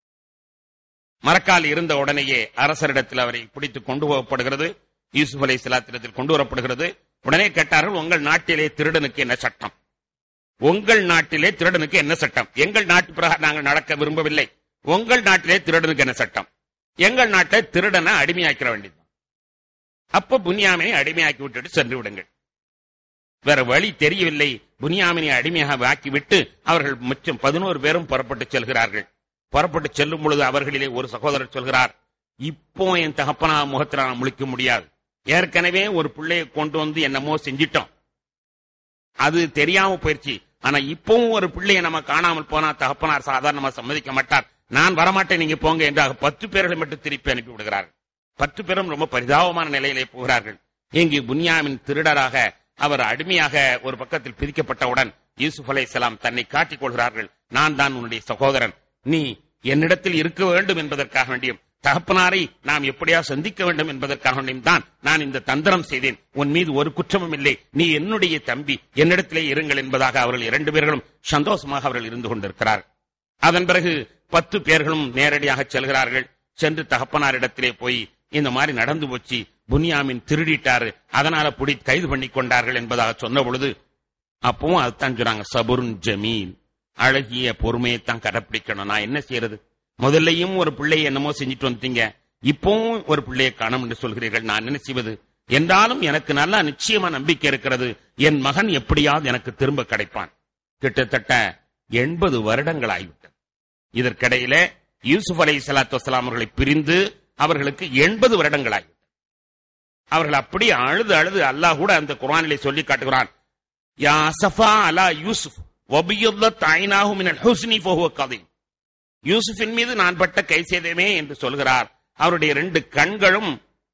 மரக்கால் இருந்த உடனேயே அரசரிடத்தில் அவரை பிடித்து கொண்டு போகப்படுகிறது யூசுப் அலை சலாத்திரத்தில் கொண்டு வரப்படுகிறது உடனே கேட்டார்கள் உங்கள் நாட்டிலே திருடனுக்கு என்ன சட்டம் உங்கள் நாட்டிலே திருடனுக்கு என்ன சட்டம் எங்கள் நாட்டு பிரகாரம் நாங்கள் நடக்க விரும்பவில்லை உங்கள் நாட்டிலே திருடனுக்கு என்ன சட்டம் எங்கள் நாட்டிலே திருடனை அடிமையாக்கிற வேண்டியது அப்ப புனியாமினை அடிமையாக்கி விட்டுட்டு சென்று விடுங்கள் வேற வழி தெரியவில்லை புனியாமினை அடிமையாக ஆக்கிவிட்டு அவர்கள் மிச்சம் பதினோரு பேரும் புறப்பட்டு செல்கிறார்கள் புறப்பட்டு செல்லும் பொழுது அவர்களிலே ஒரு சகோதரர் சொல்கிறார் இப்போ என் தகப்பனா முகத்துல நான் முழிக்க முடியாது ஏற்கனவே ஒரு பிள்ளையை கொண்டு வந்து என்னமோ செஞ்சிட்டோம் அது தெரியாம போயிருச்சு ஆனா இப்பவும் ஒரு பிள்ளையை நம்ம காணாமல் போனா தகப்பனார் சாதாரணமா சம்மதிக்க மாட்டார் நான் வரமாட்டேன் நீங்க போங்க என்றாக பத்து பேர்களை மட்டும் திருப்பி அனுப்பி விடுகிறார்கள் பத்து பேரும் ரொம்ப பரிதாபமான நிலையிலே போகிறார்கள் இங்கு புன்யாமின் திருடராக அவர் அடிமையாக ஒரு பக்கத்தில் பிரிக்கப்பட்டவுடன் யூசுப் அலைஹிஸ்ஸலாம் தன்னை காட்டிக் கொள்கிறார்கள் நான் தான் உன்னுடைய சகோதரன் நீ என்னிடத்தில் இருக்க வேண்டும் என்பதற்காக வேண்டியும் தகப்பனாரை நாம் எப்படியா சந்திக்க வேண்டும் என்பதற்காக வேண்டியும் தான் நான் இந்த தந்திரம் செய்தேன் உன் மீது ஒரு குற்றமும் இல்லை நீ என்னுடைய தம்பி என்னிடத்திலே இருங்கள் என்பதாக அவர்கள் இரண்டு பேர்களும் சந்தோஷமாக அவர்கள் இருந்து கொண்டிருக்கிறார்கள் அதன் பிறகு பத்து பேர்களும் நேரடியாக செல்கிறார்கள் சென்று தகப்பனாரிடத்திலே போய் இந்த மாதிரி நடந்து போச்சு புனியாமின் திருடிட்டாரு அதனால புடி கைது பண்ணி கொண்டார்கள் என்பதாக சொன்ன பொழுது அப்பவும் அதுதான் சொன்னாங்க சபுருன் ஜமீல் அழகிய பொறுமையைத்தான் கடைப்பிடிக்கணும் நான் என்ன செய்யறது முதல்லையும் ஒரு பிள்ளையை என்னமோ செஞ்சுட்டு வந்துட்டீங்க இப்பவும் ஒரு பிள்ளையை காணும் என்று சொல்கிறீர்கள் நான் என்ன செய்வது என்றாலும் எனக்கு நல்லா நிச்சயமா நம்பிக்கை இருக்கிறது என் மகன் எப்படியாவது எனக்கு திரும்ப கிடைப்பான் கிட்டத்தட்ட எண்பது வருடங்கள் ஆகிவிட்டது இதற்கிடையில யூசுப் அலை சலாத்து வசலாம் அவர்களை பிரிந்து அவர்களுக்கு எண்பது வருடங்கள் ஆகிவிட்டது அவர்கள் அப்படி அழுது அழுது அல்லாஹ் கூட அந்த குர்ஆனிலே சொல்லி காட்டுகிறான் யா சஃபா அலா யூசுப் வபியுல்லத் ஐனாஹு மினல் ஹுஸ்னி ஃபஹுவ கதீம் யூசுஃபின் மீது நான் பட்ட கை செய்தமே என்று சொல்கிறார் அவருடைய ரெண்டு கண்களும்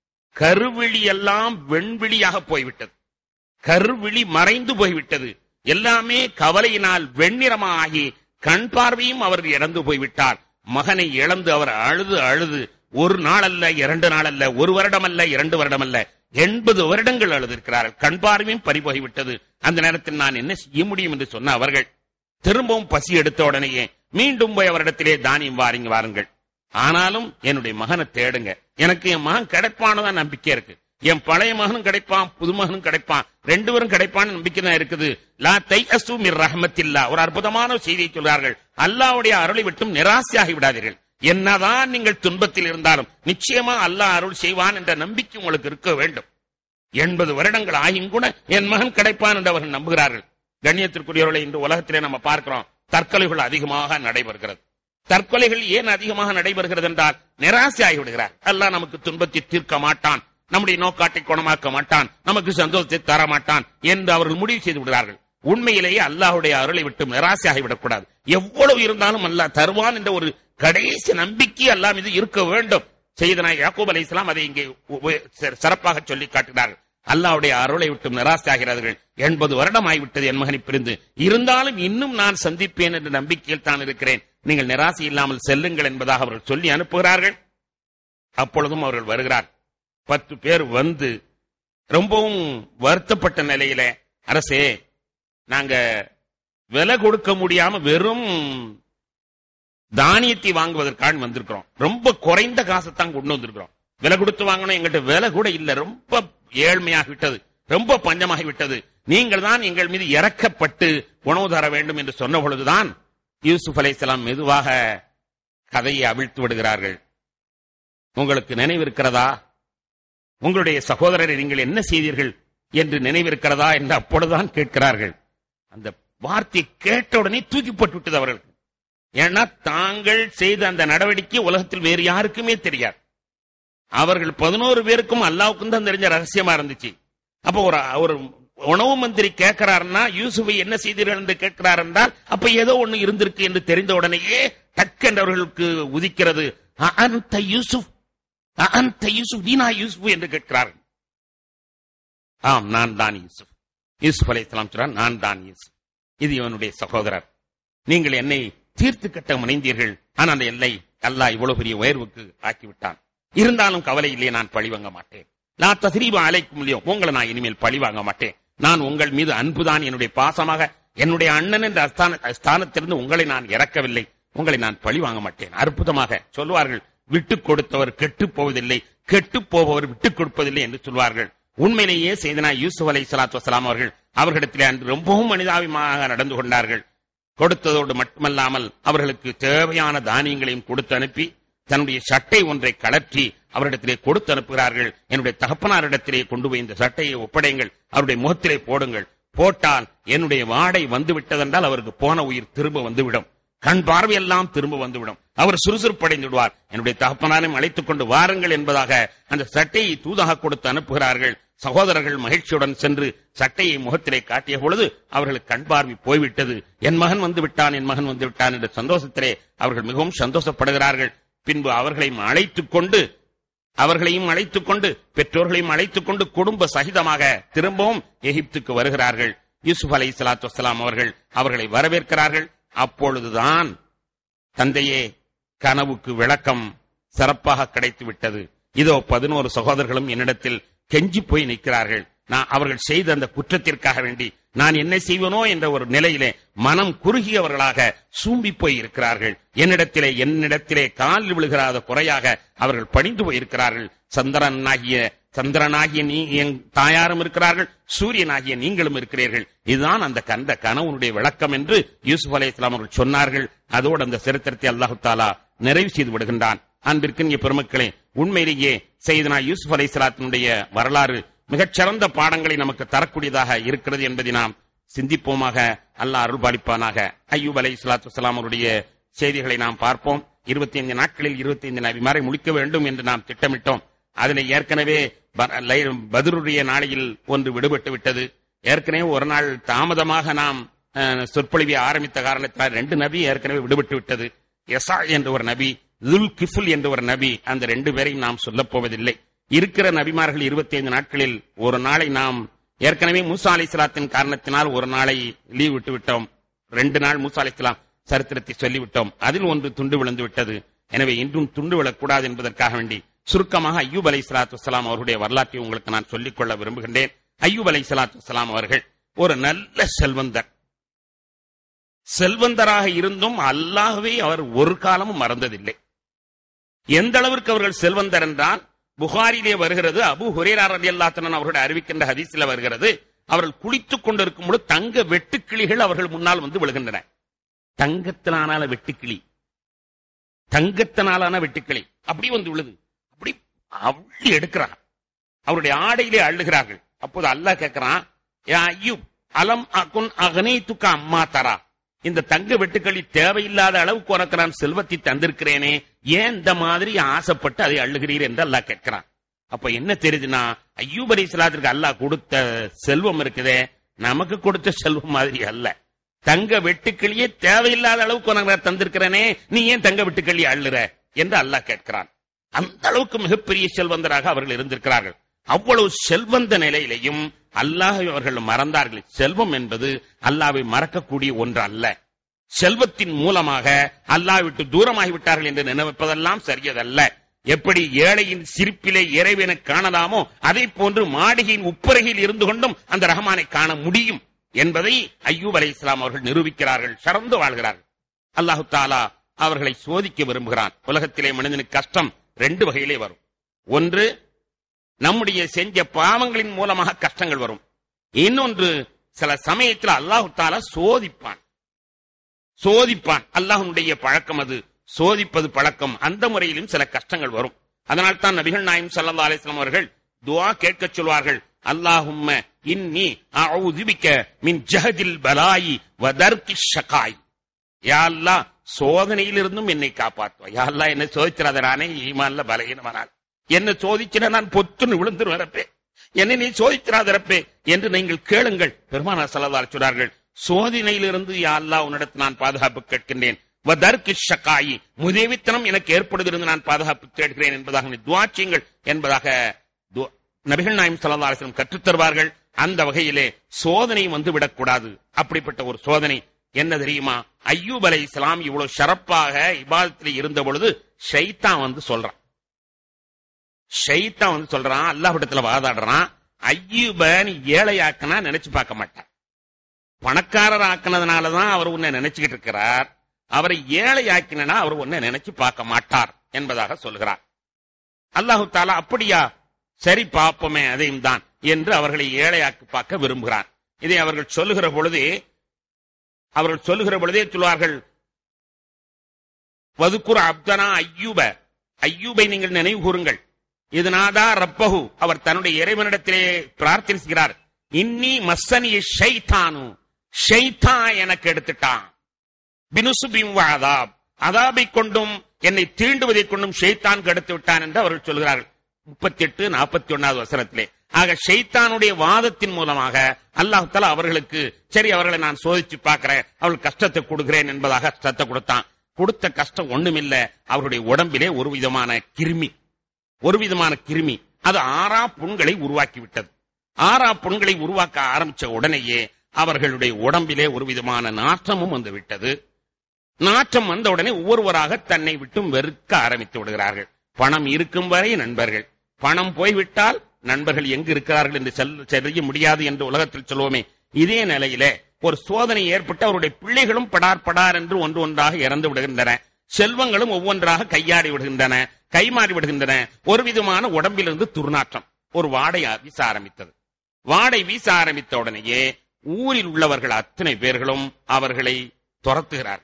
கருவிழி எல்லாம் வெண்விழியாக போய்விட்டது கருவிழி மறைந்து போய்விட்டது எல்லாமே கவலையினால் வெண்ணிறமாகி கண் பார்வையும் அவர் இறந்து போய்விட்டார் மகனை இழந்து அவர் அழுது அழுது ஒரு நாள் அல்ல இரண்டு நாள் அல்ல ஒரு வருடம் அல்ல இரண்டு வருடம் அல்ல எண்பது வருடங்கள் அழுதிருக்கிறார்கள் கண் பார்வையும் பறிபோய்விட்டது அந்த நேரத்தில் நான் என்ன செய்ய முடியும் என்று சொன்ன அவர்கள் திரும்பவும் பசி எடுத்த உடனேயே மீண்டும் போய் அவரிடத்திலே தானியம் வாரிங்க வாருங்கள் ஆனாலும் என்னுடைய மகனை தேடுங்க எனக்கு என் மகன் கிடைப்பானதான் நம்பிக்கை இருக்கு என் பழைய மகனும் கிடைப்பான் புது மகனும் கிடைப்பான் ரெண்டு பேரும் கிடைப்பான்னு நம்பிக்கை தான் இருக்குது லா தை அசு மிர் ரஹமத்தில்லா ஒரு அற்புதமான செய்தியை சொல்றார்கள் அல்லாவுடைய அருளை விட்டும் நிராசையாகி விடாதீர்கள் என்னதான் நீங்கள் துன்பத்தில் இருந்தாலும் நிச்சயமா அல்லாஹ் அருள் செய்வான் என்ற நம்பிக்கை உங்களுக்கு இருக்க வேண்டும் எண்பது வருடங்கள் ஆகியும் கூட என் மகன் கிடைப்பான் என்று அவர்கள் நம்புகிறார்கள் கண்ணியத்திற்குரியவர்களை இன்று உலகத்திலே நம்ம பார்க்கிறோம் தற்கொலைகள் அதிகமாக நடைபெறுகிறது தற்கொலைகள் ஏன் அதிகமாக நடைபெறுகிறது என்றால் நிராசை ஆகிவிடுகிறார் அல்லாஹ் நமக்கு துன்பத்தை தீர்க்க மாட்டான் நம்முடைய நோக்காட்டை குணமாக்க மாட்டான் நமக்கு சந்தோஷத்தை தர மாட்டான் என்று அவர்கள் முடிவு செய்து விடுகிறார்கள் உண்மையிலேயே அல்லாஹ்வுடைய அருளை விட்டு நிராசை ஆகிவிடக்கூடாது எவ்வளவு இருந்தாலும் அல்லாஹ் தருவான் என்ற ஒரு கடைசி நம்பிக்கை அல்லாஹ் மீது இருக்க வேண்டும் செய்தனா யாக்கூப் அலை இஸ்லாம் அதை இங்கே உப- சிற- சிறப்பாக சொல்லி காட்டுகிறார்கள் அல்லாஹ்வுடைய அருளை விட்டு நிராசையாகிறார்கள் எண்பது வருடம் ஆகிவிட்டது என் மகனை பிரிந்து இருந்தாலும் இன்னும் நான் சந்திப்பேன் என்ற நம்பிக்கையில் தான் இருக்கிறேன் நீங்கள் நிராசை இல்லாமல் செல்லுங்கள் என்பதாக அவர்கள் சொல்லி அனுப்புகிறார்கள் அப்பொழுதும் அவர்கள் வருகிறார் பத்து பேர் வந்து ரொம்பவும் வருத்தப்பட்ட நிலையில அரசே நாங்க விலை கொடுக்க முடியாம வெறும் தானியத்தை வாங்குவதற்காக வந்திருக்கிறோம் ரொம்ப குறைந்த காசைத்தான் கொண்டு வந்திருக்கிறோம் விலை கொடுத்து வாங்கணும் எங்கிட்ட விலை கூட இல்ல ரொம்ப ஏழ்மையாகி விட்டது ரொம்ப பஞ்சமாகி விட்டது நீங்கள் தான் எங்கள் மீது இறக்கப்பட்டு உணவு தர வேண்டும் என்று சொன்ன பொழுதுதான் யூசுப் அலைஹிஸ்ஸலாம் மெதுவாக கதையை அவிழ்த்து விடுகிறார்கள் உங்களுக்கு நினைவிருக்கிறதா உங்களுடைய சகோதரரை நீங்கள் என்ன செய்தீர்கள் என்று நினைவிருக்கிறதா என்று அப்பொழுதுதான் கேட்கிறார்கள் அந்த வார்த்தையை கேட்ட உடனே தூக்கி போட்டு விட்டது அவர்களுக்கு ஏன்னா தாங்கள் செய்த அந்த நடவடிக்கை உலகத்தில் வேறு யாருக்குமே தெரியாது அவர்கள் பதினோரு பேருக்கும் அல்லாவுக்கும் தான் தெரிஞ்ச ரகசியமா இருந்துச்சு அப்போ ஒரு ஒரு உணவு மந்திரி கேட்கிறாருன்னா யூசுஃபை என்ன செய்தீர்கள் என்று கேட்கிறார் என்றால் அப்ப ஏதோ ஒண்ணு இருந்திருக்கு என்று தெரிந்த உடனேயே டக்கென்று அவர்களுக்கு உதிக்கிறது அந்த யூசுப் அந்த யூசுப் நீனா யூசுப் என்று கேட்கிறார்கள் ஆம் நான் தான் யூசுப் யூசுப் அலை இஸ்லாம் சொல்றார் நான் தான் யூசுப் இது இவனுடைய சகோதரர் நீங்கள் என்னை தீர்த்து கட்ட முனைந்தீர்கள் ஆனால் அந்த எல்லை அல்லாஹ் இவ்வளவு பெரிய உயர்வுக்கு ஆக்கிவிட்டான் இருந்தாலும் கவலை இல்லையே நான் பழி வாங்க மாட்டேன் நான் தசிரீபா அலைக்கும் இல்லையோ உங்களை நான் இனிமேல் பழி வாங்க மாட்டேன் நான் உங்கள் மீது அன்புதான் என்னுடைய பாசமாக என்னுடைய அண்ணன் என்ற அஸ்தான ஸ்தானத்திலிருந்து உங்களை நான் இறக்கவில்லை உங்களை நான் பழி வாங்க மாட்டேன் அற்புதமாக சொல்வார்கள் விட்டுக் கொடுத்தவர் கெட்டுப் போவதில்லை கெட்டுப் போபவர் விட்டுக் கொடுப்பதில்லை என்று சொல்வார்கள் உண்மையிலேயே செய்தனா யூசுப் அலை சலாத்து வசலாம் அவர்கள் அவர்களிடத்திலே அன்று ரொம்பவும் மனிதாபிமாக நடந்து கொண்டார்கள் கொடுத்ததோடு மட்டுமல்லாமல் அவர்களுக்கு தேவையான தானியங்களையும் கொடுத்து அனுப்பி தன்னுடைய சட்டை ஒன்றை கலற்றி அவரிடத்திலே கொடுத்து அனுப்புகிறார்கள் என்னுடைய தகப்பனாரிடத்திலே கொண்டு போய் இந்த சட்டையை ஒப்படையுங்கள் அவருடைய முகத்திலே போடுங்கள் போட்டால் என்னுடைய வாடை வந்து விட்டதென்றால் அவருக்கு போன உயிர் திரும்ப வந்துவிடும் கண் பார்வையெல்லாம் திரும்ப வந்துவிடும் அவர் சுறுசுறுப்படைந்து விடுவார் என்னுடைய தகப்பனாரையும் அழைத்துக் கொண்டு வாருங்கள் என்பதாக அந்த சட்டையை தூதாக கொடுத்து அனுப்புகிறார்கள் சகோதரர்கள் மகிழ்ச்சியுடன் சென்று சட்டையை முகத்திலே காட்டிய பொழுது அவர்களுக்கு கண் பார்வை போய்விட்டது என் மகன் வந்து விட்டான் என் மகன் வந்து விட்டான் என்ற சந்தோஷத்திலே அவர்கள் மிகவும் சந்தோஷப்படுகிறார்கள் பின்பு அவர்களையும் அழைத்துக் கொண்டு அவர்களையும் அழைத்துக் கொண்டு பெற்றோர்களையும் அழைத்துக் கொண்டு குடும்ப சகிதமாக திரும்பவும் எகிப்துக்கு வருகிறார்கள் யூசுப் அலை சலாத்து வசலாம் அவர்கள் அவர்களை வரவேற்கிறார்கள் அப்பொழுதுதான் தந்தையே கனவுக்கு விளக்கம் சிறப்பாக கிடைத்து விட்டது இதோ பதினோரு சகோதரர்களும் என்னிடத்தில் கெஞ்சி போய் நிற்கிறார்கள் நான் அவர்கள் செய்த அந்த குற்றத்திற்காக வேண்டி நான் என்ன செய்வனோ என்ற ஒரு நிலையிலே மனம் குறுகியவர்களாக சூம்பி போய் இருக்கிறார்கள் என்னிடத்திலே என்னிடத்திலே காலில் விழுகிறாத குறையாக அவர்கள் பணிந்து போயிருக்கிறார்கள் சந்திரனாகிய சந்திரனாகிய நீ என் தாயாரும் இருக்கிறார்கள் சூரியனாகிய நீங்களும் இருக்கிறீர்கள் இதுதான் அந்த கந்த கனவுனுடைய விளக்கம் என்று யூசுப் அலை இஸ்லாம் அவர்கள் சொன்னார்கள் அதோடு அந்த சரித்திரத்தை அல்லாஹு தாலா நிறைவு செய்து விடுகின்றான் அன்பிற்கினிய பெருமக்களே உண்மையிலேயே செய்தனா யூசுப் அலை இஸ்லாத்தினுடைய வரலாறு மிகச்சிறந்த பாடங்களை நமக்கு தரக்கூடியதாக இருக்கிறது என்பதை நாம் சிந்திப்போமாக அல்லாஹ் அருள் பாலிப்பானாக ஐயூப் அலை இஸ்லாத்து வலாம் அவருடைய செய்திகளை நாம் பார்ப்போம் இருபத்தி ஐந்து நாட்களில் இருபத்தி ஐந்து நபிமாரை முடிக்க வேண்டும் என்று நாம் திட்டமிட்டோம் அதில் ஏற்கனவே ப- லை- பத்ருடைய நாளையில் ஒன்று விடுபட்டு விட்டது ஏற்கனவே ஒரு நாள் தாமதமாக நாம் அஹ், சொற்பொழிவை ஆரம்பித்த காரணத்தினால் ரெண்டு நபி ஏற்கனவே விடுபட்டு விட்டது எசா என்ற ஒரு நபி துல் கிஃபுல் என்ற ஒரு நபி அந்த ரெண்டு பேரையும் நாம் சொல்லப் போவதில்லை இருக்கிற நபிமார்கள் இருபத்தி ஐந்து நாட்களில் ஒரு நாளை நாம் ஏற்கனவே மூசா அலிஸ்லாத்தின் காரணத்தினால் ஒரு நாளை லீவ் விட்டு விட்டோம் ரெண்டு நாள் மூசா அலிஸ்லாம் சரித்திரத்தை சொல்லிவிட்டோம் அதில் ஒன்று துண்டு விழுந்து விட்டது எனவே இன்றும் துண்டு விழக்கூடாது என்பதற்காக வேண்டி சுருக்கமாக ஐயூப் அலை சலாத்து வலாம் அவருடைய வரலாற்றை உங்களுக்கு நான் சொல்லிக் கொள்ள விரும்புகின்றேன் ஐயூப் அலை சலாத்து வலாம் அவர்கள் ஒரு நல்ல செல்வந்தர் செல்வந்தராக இருந்தும் அல்லாஹ்வை அவர் ஒரு காலமும் மறந்ததில்லை எந்த அளவிற்கு அவர்கள் செல்வந்தர் என்றால் புகாரிலே வருகிறது அபு ஹுரேரா ரலியல்லாஹு அவர்களுடைய அறிவிக்கின்ற ஹதீஸில் வருகிறது அவர்கள் குளித்துக் கொண்டிருக்கும் பொழுது தங்க வெட்டுக்கிளிகள் அவர்கள் முன்னால் வந்து விழுகின்றன தங்கத்தினாலான வெட்டுக்கிளி தங்கத்தினாலான வெட்டுக்கிளி அப்படி வந்து விழுது அப்படி அள்ளி எடுக்கிறார் அவருடைய ஆடையிலே அள்ளுகிறார்கள் அப்போது அல்லாஹ் கேட்கிறான் யா ஐயூப் அலம் அகுன் அகனைத்துக்க அம்மா தரா இந்த தங்க வெட்டுக்களி தேவையில்லாத அளவுக்கு உனக்கு நான் செல்வத்தை தந்திருக்கிறேனே ஏன் இந்த மாதிரி ஆசைப்பட்டு அதை அள்ளுகிறீர் என்று அல்லாஹ் கேட்கிறான் அப்ப என்ன தெரியுதுன்னா ஐயூப் அலி இஸ்லாத்திற்கு அல்லாஹ் கொடுத்த செல்வம் இருக்குதே நமக்கு கொடுத்த செல்வம் மாதிரி அல்ல தங்க வெட்டுக்கிளியே தேவையில்லாத அளவுக்கு உனக்கு நான் தந்திருக்கிறேனே நீ ஏன் தங்க வெட்டுக்கிளி அள்ளுற என்று அல்லாஹ் கேட்கிறான் அந்த அளவுக்கு மிகப்பெரிய செல்வந்தராக அவர்கள் இருந்திருக்கிறார்கள் அவ்வளவு செல்வந்த நிலையிலையும் அல்லாஹ் அவர்கள் மறந்தார்கள் செல்வம் என்பது அல்லாவை மறக்கக்கூடிய ஒன்று அல்ல செல்வத்தின் மூலமாக அல்லாஹ் விட்டு தூரமாகி விட்டார்கள் என்று நினைப்பதெல்லாம் சரியதல்ல எப்படி ஏழையின் சிரிப்பிலே இறைவனை காணலாமோ அதை போன்று மாளிகையின் உப்பரையில் இருந்து கொண்டும் அந்த ரஹமானை காண முடியும் என்பதை ஐயூப் அலை இஸ்லாம் அவர்கள் நிரூபிக்கிறார்கள் சிறந்து வாழ்கிறார்கள் அல்லாஹு தாலா அவர்களை சோதிக்க விரும்புகிறான் உலகத்திலே மனிதனுக்கு கஷ்டம் ரெண்டு வகையிலே வரும் ஒன்று நம்முடைய செஞ்ச பாவங்களின் மூலமாக கஷ்டங்கள் வரும் இன்னொன்று சில சமயத்தில் அல்லாஹு தாலா சோதிப்பான் சோதிப்பான் அல்லாஹ்வுடைய பழக்கம் அது சோதிப்பது பழக்கம் அந்த முறையிலும் சில கஷ்டங்கள் வரும் அதனால் தான் நபிகள் நாயம் சல்லா அலிஸ்லாம் அவர்கள் துஆ கேட்கச் சொல்வார்கள் அல்லாஹும்ம இன்னி அஊதுபிக்க மின் ஜஹதில் பலாயி வதர்கி ஷகாய் யா அல்லாஹ் சோதனையிலிருந்தும் என்னை காப்பாற்றுவா யா அல்லாஹ் என்னை சோதிச்சிடாத நானே ஈமான்ல பலகீனமானால் என்ன சோதிச்சிட நான் பொத்துன்னு விழுந்து வரப்பே என்னை நீ சோதித்திராதிரப்பே என்று நீங்கள் கேளுங்கள் பெருமானார் சல்லல்லாஹு சொன்னார்கள் சோதனையிலிருந்து யா அல்லாஹ் உன்னிடத்தில் நான் பாதுகாப்பு கேட்கின்றேன் வதர்க்கு ஷக்காயி முதேவித்தனம் எனக்கு ஏற்படுவதிலிருந்து நான் பாதுகாப்பு தேடுகிறேன் என்பதாக நீ துஆ செய்யுங்கள் என்பதாக துஆ- நபிகள் நாயம் ஸல்லல்லாஹு அலைஹி வஸல்லம் கற்றுத் தருவார்கள் அந்த வகையிலே சோதனை வந்து விடக்கூடாது அப்படிப்பட்ட ஒரு சோதனை என்ன தெரியுமா ஐயூப் அலை இஸ்லாம் இவ்வளவு சிறப்பாக இபாதத்தில் இருந்த பொழுது ஷைத்தான் வந்து சொல்றான் ஷைத்தான் வந்து சொல்றான் அல்லாஹ்விடத்துல வாதாடுறான் ஐயூப நீ ஏழையாக்குனா நினைச்சு பார்க்க மாட்டான் பணக்காரர் ஆக்குனதுனாலதான் அவர் உன்னை நினைச்சுக்கிட்டு இருக்கிறார் அவரை ஏழை ஆக்கினா அவர் உன்னை நினைச்சு பார்க்க மாட்டார் என்பதாக சொல்கிறார் அல்லாஹு தாலா அப்படியா சரி பாப்போமே அதையும் தான் என்று அவர்களை ஏழையாக்கி பார்க்க விரும்புகிறார் இதை அவர்கள் சொல்லுகிற பொழுதே அவர்கள் சொல்லுகிற பொழுதே சொல்வார்கள் வதுக்குற அப்தனா ஐயூப ஐயூபை நீங்கள் நினைவு கூறுங்கள் இதனாதா ரப்பஹு அவர் தன்னுடைய இறைவனிடத்திலே பிரார்த்தனிக்கிறார் இன்னி மஸ்ஸனிய ஷைத்தானு ஷைத்தான் எனக்கு எடுத்துட்டான் பினுசுபிம் அதாப் அதாபை கொண்டும் என்னை தீண்டுவதை கொண்டும் ஷைத்தான் கெடுத்து விட்டான் என்று அவர்கள் சொல்கிறார்கள் முப்பத்தி எட்டு நாற்பத்தி ஒன்னாவது வசனத்திலே ஆக ஷைத்தானுடைய வாதத்தின் மூலமாக அல்லாஹ் தஆலா அவர்களுக்கு சரி அவர்களை நான் சோதிச்சு பார்க்கிறேன் அவர்கள் கஷ்டத்தை கொடுக்கிறேன் என்பதாக கஷ்டத்தை கொடுத்தான் கொடுத்த கஷ்டம் ஒண்ணுமில்ல அவருடைய உடம்பிலே ஒரு விதமான கிருமி ஒரு விதமான கிருமி அது ஆறா புண்களை உருவாக்கி விட்டது ஆறா புண்களை உருவாக்க ஆரம்பிச்ச உடனேயே அவர்களுடைய உடம்பிலே ஒரு விதமான நாற்றமும் வந்து விட்டது நாற்றம் வந்த உடனே ஒவ்வொருவராக தன்னை விட்டும் வெறுக்க ஆரம்பித்து விடுகிறார்கள் பணம் இருக்கும் வரை நண்பர்கள் பணம் போய்விட்டால் நண்பர்கள் எங்கு இருக்கிறார்கள் என்று செல்- தெரிய முடியாது என்று உலகத்தில் சொல்லுவோமே இதே நிலையிலே ஒரு சோதனை ஏற்பட்டு அவருடைய பிள்ளைகளும் படார் படார் என்று ஒன்று ஒன்றாக இறந்து விடுகின்றன செல்வங்களும் ஒவ்வொன்றாக கையாடி விடுகின்றன கைமாறி விடுகின்றன ஒரு விதமான உடம்பிலிருந்து துர்நாற்றம் ஒரு வாடை வீச ஆரம்பித்தது வாடை வீச ஆரம்பித்த உடனேயே ஊரில் உள்ளவர்கள் அத்தனை பேர்களும் அவர்களை துரத்துகிறார்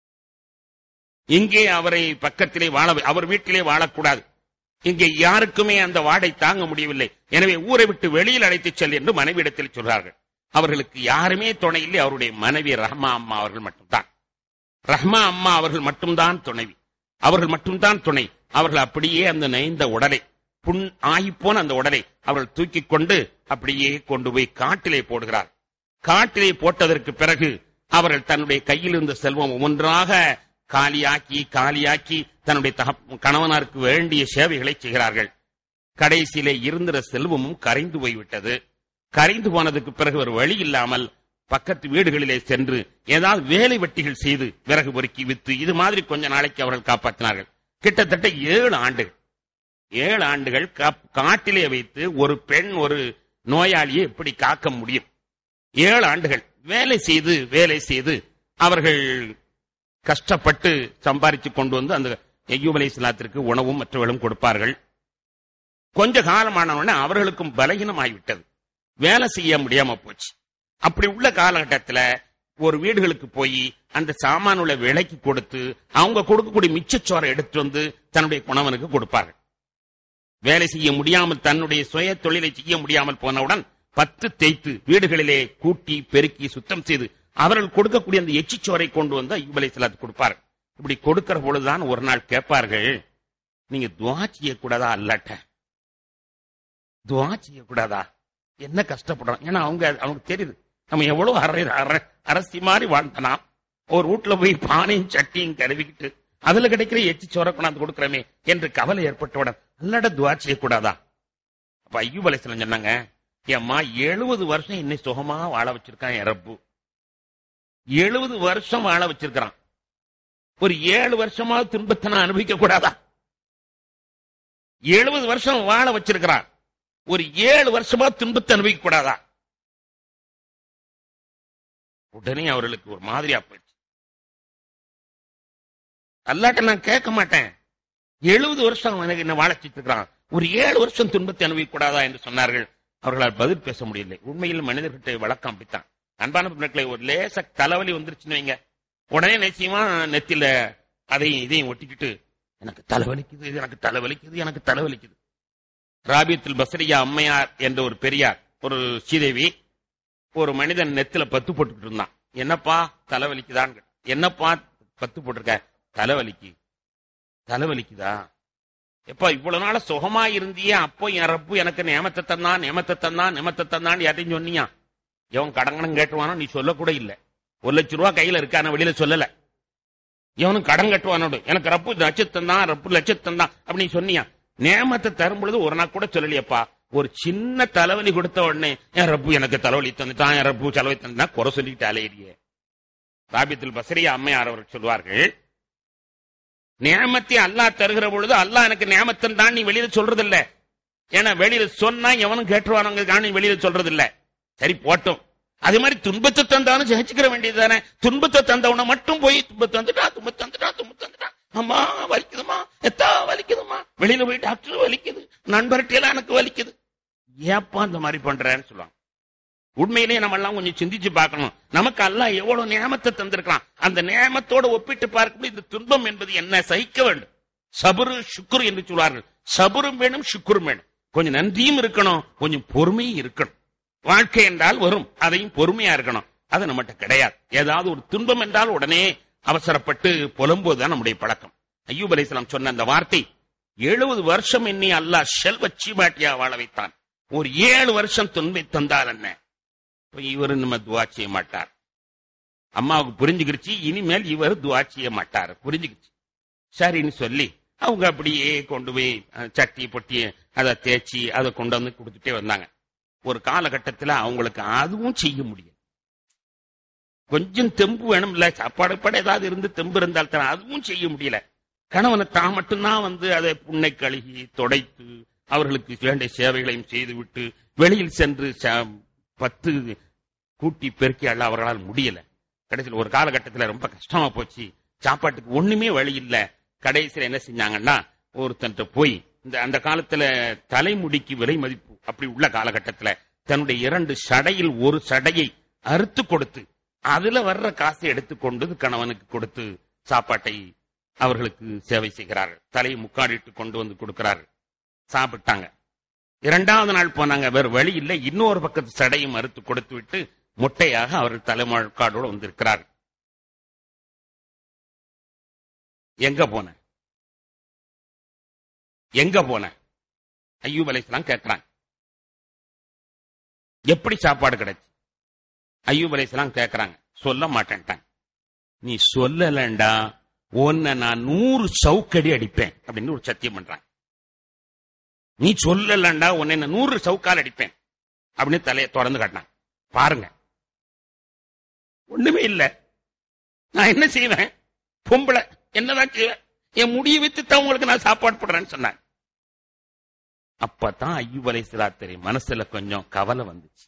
இங்கே அவரை பக்கத்திலே வாழ அவர் வீட்டிலே வாழக்கூடாது இங்கே யாருக்குமே அந்த வாடை தாங்க முடியவில்லை எனவே ஊரை விட்டு வெளியில் அழைத்துச் செல் என்று மனைவியிடத்தில் சொல்றார்கள் அவர்களுக்கு யாருமே துணை இல்லை அவருடைய மனைவி ரஹ்மா அம்மா அவர்கள் மட்டும்தான் ரஹ்மா அம்மா அவர்கள் மட்டும்தான் துணைவி அவர்கள் மட்டும்தான் துணை அவர்கள் அப்படியே அந்த நைந்த உடலை புண் ஆகிப்போன அந்த உடலை அவர்கள் தூக்கிக் கொண்டு அப்படியே கொண்டு போய் காட்டிலே போடுகிறார் காட்டிலே போட்டதற்கு பிறகு அவர்கள் தன்னுடைய கையில் இருந்த செல்வம் ஒவ்வொன்றாக காலியாக்கி காலியாக்கி தன்னுடைய தகப்- கணவனாருக்கு வேண்டிய சேவைகளை செய்கிறார்கள் கடைசியிலே இருந்த செல்வமும் கரைந்து போய்விட்டது கரைந்து போனதுக்கு பிறகு ஒரு வழி இல்லாமல் பக்கத்து வீடுகளிலே சென்று ஏதாவது வேலை வெட்டிகள் செய்து விறகு பொறுக்கி வித்து இது மாதிரி கொஞ்ச நாளைக்கு அவர்கள் காப்பாற்றினார்கள் கிட்டத்தட்ட ஏழு ஆண்டுகள் ஏழு ஆண்டுகள் கா- காட்டிலே வைத்து ஒரு பெண் ஒரு நோயாளியை எப்படி காக்க முடியும் ஏழு ஆண்டுகள் வேலை செய்து வேலை செய்து அவர்கள் கஷ்டப்பட்டு சம்பாரிச்சு கொண்டு வந்து அந்த ஐயூப் அலைஹிஸ்ஸலாத்திற்கு உணவும் மற்றவர்களும் கொடுப்பார்கள் கொஞ்ச காலமான உடனே அவர்களுக்கும் பலகீனம் ஆகிவிட்டது வேலை செய்ய முடியாம போச்சு அப்படி உள்ள காலகட்டத்துல ஒரு வீடுகளுக்கு போய் அந்த சாமானுள்ள விலைக்கு கொடுத்து அவங்க கொடுக்கக்கூடிய மிச்சச்சோரை எடுத்து வந்து தன்னுடைய குணவனுக்கு கொடுப்பார்கள் வேலை செய்ய முடியாமல் தன்னுடைய சுய தொழிலை செய்ய முடியாமல் போனவுடன் பத்து தேய்த்து வீடுகளிலே கூட்டி பெருக்கி சுத்தம் செய்து அவர்கள் கொடுக்கக்கூடிய அந்த எச்சிச்சோரை கொண்டு வந்து ஐயூப் அலைஹிஸ்ஸலாத்துக்கு கொடுப்பார்கள் இப்படி கொடுக்கிற பொழுதுதான் ஒரு நாள் கேட்பார்கள் நீங்க துவா செய்யக்கூடாதா அல்லாட்ட துவா செய்யக்கூடாதா என்ன கஷ்டப்படுறோம் ஏன்னா அவங்க அவனுக்கு தெரியுது நம்ம எவ்வளவு அரை அரை- அரசி மாதிரி வாழ்ந்தனா ஒரு வீட்டுல போய் பானையும் சட்டியும் கழுவிக்கிட்டு அதுல கிடைக்கிற எச்சி சோற கொண்டாந்து கொடுக்கிறோமே என்று கவலை ஏற்பட்டவுடன் அல்லாட துவா செய்யக்கூடாதா அப்ப ஐயூப் அலைஹிஸ்ஸலாம் சொன்னாங்க ஏம்மா எழுபது வருஷம் இன்னை சுகமா வாழ வச்சிருக்கான் என் ரப்பு எழுபது வருஷம் வாழ வச்சிருக்கிறான் ஒரு ஏழு வருஷமா துன்பத்தை நான் அனுபவிக்க கூடாதா எழுபது வருஷம் வாழ வச்சிருக்கிறான் ஒரு ஏழு வருஷமா துன்பத்தை அனுபவிக்க கூடாதா உடனே அவர்களுக்கு ஒரு மாதிரியா போயிடுச்சு அல்லாட்ட நான் கேட்க மாட்டேன் எழுபது வருஷம் எனக்கு என்ன வாழ வச்சிருக்கிறான் ஒரு ஏழு வருஷம் துன்பத்தை அனுபவிக்க கூடாதா என்று சொன்னார்கள் அவர்களால் பதில் பேச முடியலை உண்மையில் மனிதர்கிட்ட வழக்கம் அப்படித்தான் அன்பான பிள்ளைகளை ஒரு லேச தலைவலி வந்துருச்சுன்னு வைங்க உடனே நிச்சயமா நெத்தில அதையும் இதையும் ஒட்டிக்கிட்டு எனக்கு தலைவலிக்குது இது எனக்கு தலைவலிக்குது எனக்கு தலைவலிக்குது ராபியத்தில் பசரியா அம்மையார் என்ற ஒரு பெரியார் ஒரு ஸ்ரீதேவி ஒரு மனிதன் நெத்தில பத்து போட்டுக்கிட்டு இருந்தான் என்னப்பா தலைவலிக்குதான் என்னப்பா பத்து போட்டிருக்க தலைவலிக்கு தலைவலிக்குதா எப்பா இவ்வளவு நாள சுகமா இருந்தியே அப்போ என் ரப்பு எனக்கு நியமத்தை தந்தான் நியமத்தை தந்தான் நியமத்தை தந்தான் யார்ட்டையும் சொன்னியா எவன் கடங்கடம் கேட்டுவானோ நீ சொல்லக்கூட இல்ல ஒரு லட்சம் ரூபா கையில இருக்கு ஆனா வெளியில சொல்லல எவனும் கடன் கட்டுவானோடு எனக்கு ரப்பு லட்சத்தம் தான் ரப்பு லட்சத்தம் தான் அப்படி நீ சொன்னியா நேமத்தை தரும் பொழுது ஒரு நாள் கூட சொல்லலையப்பா ஒரு சின்ன தலைவலி கொடுத்த உடனே என் ரப்பு எனக்கு தலைவலி தந்துட்டான் என் ரப்பு செலவை தந்தா குறை சொல்லிட்டு அலையிறியே ராபியத்தில் பசரியா அம்மையார் அவர்கள் சொல்வார்கள் நியமத்தை அல்லாஹ் தருகிற பொழுது அல்லாஹ் எனக்கு நியமத்தன் தான் நீ வெளியில சொல்றது இல்ல ஏன்னா வெளியில சொன்னா எவனும் கேட்டுருவானுங்க நீ வெளியில சொல்றது இல்ல சரி போட்டோம் அதே மாதிரி துன்பத்தை தந்தாலும் சகிச்சுக்கிற வேண்டியது தானே துன்பத்தை தந்தவன மட்டும் போய் துன்பத்தை தந்துட்டா துன்பத்தை தந்துட்டா துன்பத்தை தந்துட்டா அம்மா வலிக்குதுமா எத்தா வலிக்குதுமா வெளியில போய் டாக்டர் வலிக்குது நண்பர்கிட்ட எனக்கு வலிக்குது ஏப்பா இந்த மாதிரி பண்றேன்னு சொல்லுவாங்க உண்மையிலேயே நம்ம எல்லாம் கொஞ்சம் சிந்திச்சு பார்க்கணும் நமக்கு அல்லாஹ் எவ்வளவு நியமத்தை தந்திருக்கலாம் அந்த நியமத்தோட ஒப்பிட்டு பார்க்கும்போது இந்த துன்பம் என்பது என்ன சகிக்க வேண்டும் சபுரு சுக்குரு என்று சொல்வார்கள் சபுரும் வேணும் சுக்குரும் வேணும் கொஞ்சம் நன்றியும் இருக்கணும் கொஞ்சம் பொறுமையும் இருக்கணும் வாழ்க்கை என்றால் வரும் அதையும் பொறுமையா இருக்கணும் அது நம்மகிட்ட கிடையாது ஏதாவது ஒரு துன்பம் என்றால் உடனே அவசரப்பட்டு புலம்போதுதான் நம்முடைய பழக்கம் ஐயூப் அலைஹிஸ்ஸலாம் சொன்ன அந்த வார்த்தை எழுபது வருஷம் எண்ணி அல்லாஹ் செல்வ சீமாட்டியா வாழ வைத்தான் ஒரு ஏழு வருஷம் துன்பை தந்தால் என்ன இப்ப இவரு நம்ம துவா செய்ய மாட்டார் அம்மாவுக்கு புரிஞ்சுக்கிடுச்சு இனிமேல் இவர் துவா செய்ய மாட்டார் புரிஞ்சுக்கிச்சு சரின்னு சொல்லி அவங்க அப்படியே கொண்டு போய் அஹ், சட்டி பொட்டி அதை தேய்ச்சி அதை கொண்டு வந்து கொடுத்துட்டே வந்தாங்க ஒரு காலகட்டத்தில் அவங்களுக்கு அதுவும் செய்ய முடியும் கொஞ்சம் தெம்பு வேணும் இல்ல சாப்பாடு பாடு ஏதாவது இருந்து தெம்பு இருந்தால் தான் அதுவும் செய்ய முடியல கணவனை தான் மட்டும்தான் வந்து அதை புண்ணை கழுகி தொடைத்து அவர்களுக்கு வேண்டிய சேவைகளையும் செய்துவிட்டு வெளியில் சென்று ச- பத்து கூட்டி பெருக்கி அள்ள அவர்களால் முடியல கடைசியில் ஒரு காலகட்டத்தில் ரொம்ப கஷ்டமா போச்சு சாப்பாட்டுக்கு ஒண்ணுமே வழி இல்ல கடைசியில் என்ன செஞ்சாங்கன்னா ஒருத்தன்ட்ட போய் இந்த அந்த காலத்துல தலைமுடிக்கு விலை மதிப்பு அப்படி உள்ள காலகட்டத்துல தன்னுடைய இரண்டு சடையில் ஒரு சடையை அறுத்து கொடுத்து அதுல வர்ற காசை எடுத்துக்கொண்டு கணவனுக்கு கொடுத்து சாப்பாட்டை அவர்களுக்கு சேவை செய்கிறார்கள் தலையை முக்காடிட்டு கொண்டு வந்து கொடுக்கிறார்கள் சாப்பிட்டாங்க இரண்டாவது நாள் போனாங்க வேறு வழி இல்லை இன்னொரு பக்கத்து சடையும் அறுத்து கொடுத்து விட்டு முட்டையாக அவர்கள் தலைமுழுக்காடோடு வந்திருக்கிறார்கள் எங்க போன எங்க போன ஐயூப் அலைஹிஸ்ஸலாம் கேட்கிறாங்க எப்படி சாப்பாடு கிடைச்சு ஐயூப் அலைஹிஸ்ஸலாம் கேட்கறாங்க சொல்ல மாட்டேன்ட்டாங்க நீ சொல்லலண்டா உன்னை நான் நூறு சவுக்கடி அடிப்பேன் அப்படின்னு ஒரு சத்தியம் பண்றாங்க நீ சொல்லலண்டா உன்னை நான் நூறு சவுக்கால் அடிப்பேன் அப்படின்னு தலையை தொடர்ந்து காட்டினாங்க பாருங்க ஒண்ணுமே இல்ல நான் என்ன செய்வேன் பொம்பளை என்னதான் செய்வேன் என் முடிய வைத்து தான் உங்களுக்கு நான் சாப்பாடு போடுறேன்னு சொன்னாங்க அப்பதான் ஐயூப் அலைஹிஸ்ஸலாத்து மனசுல கொஞ்சம் கவலை வந்துச்சு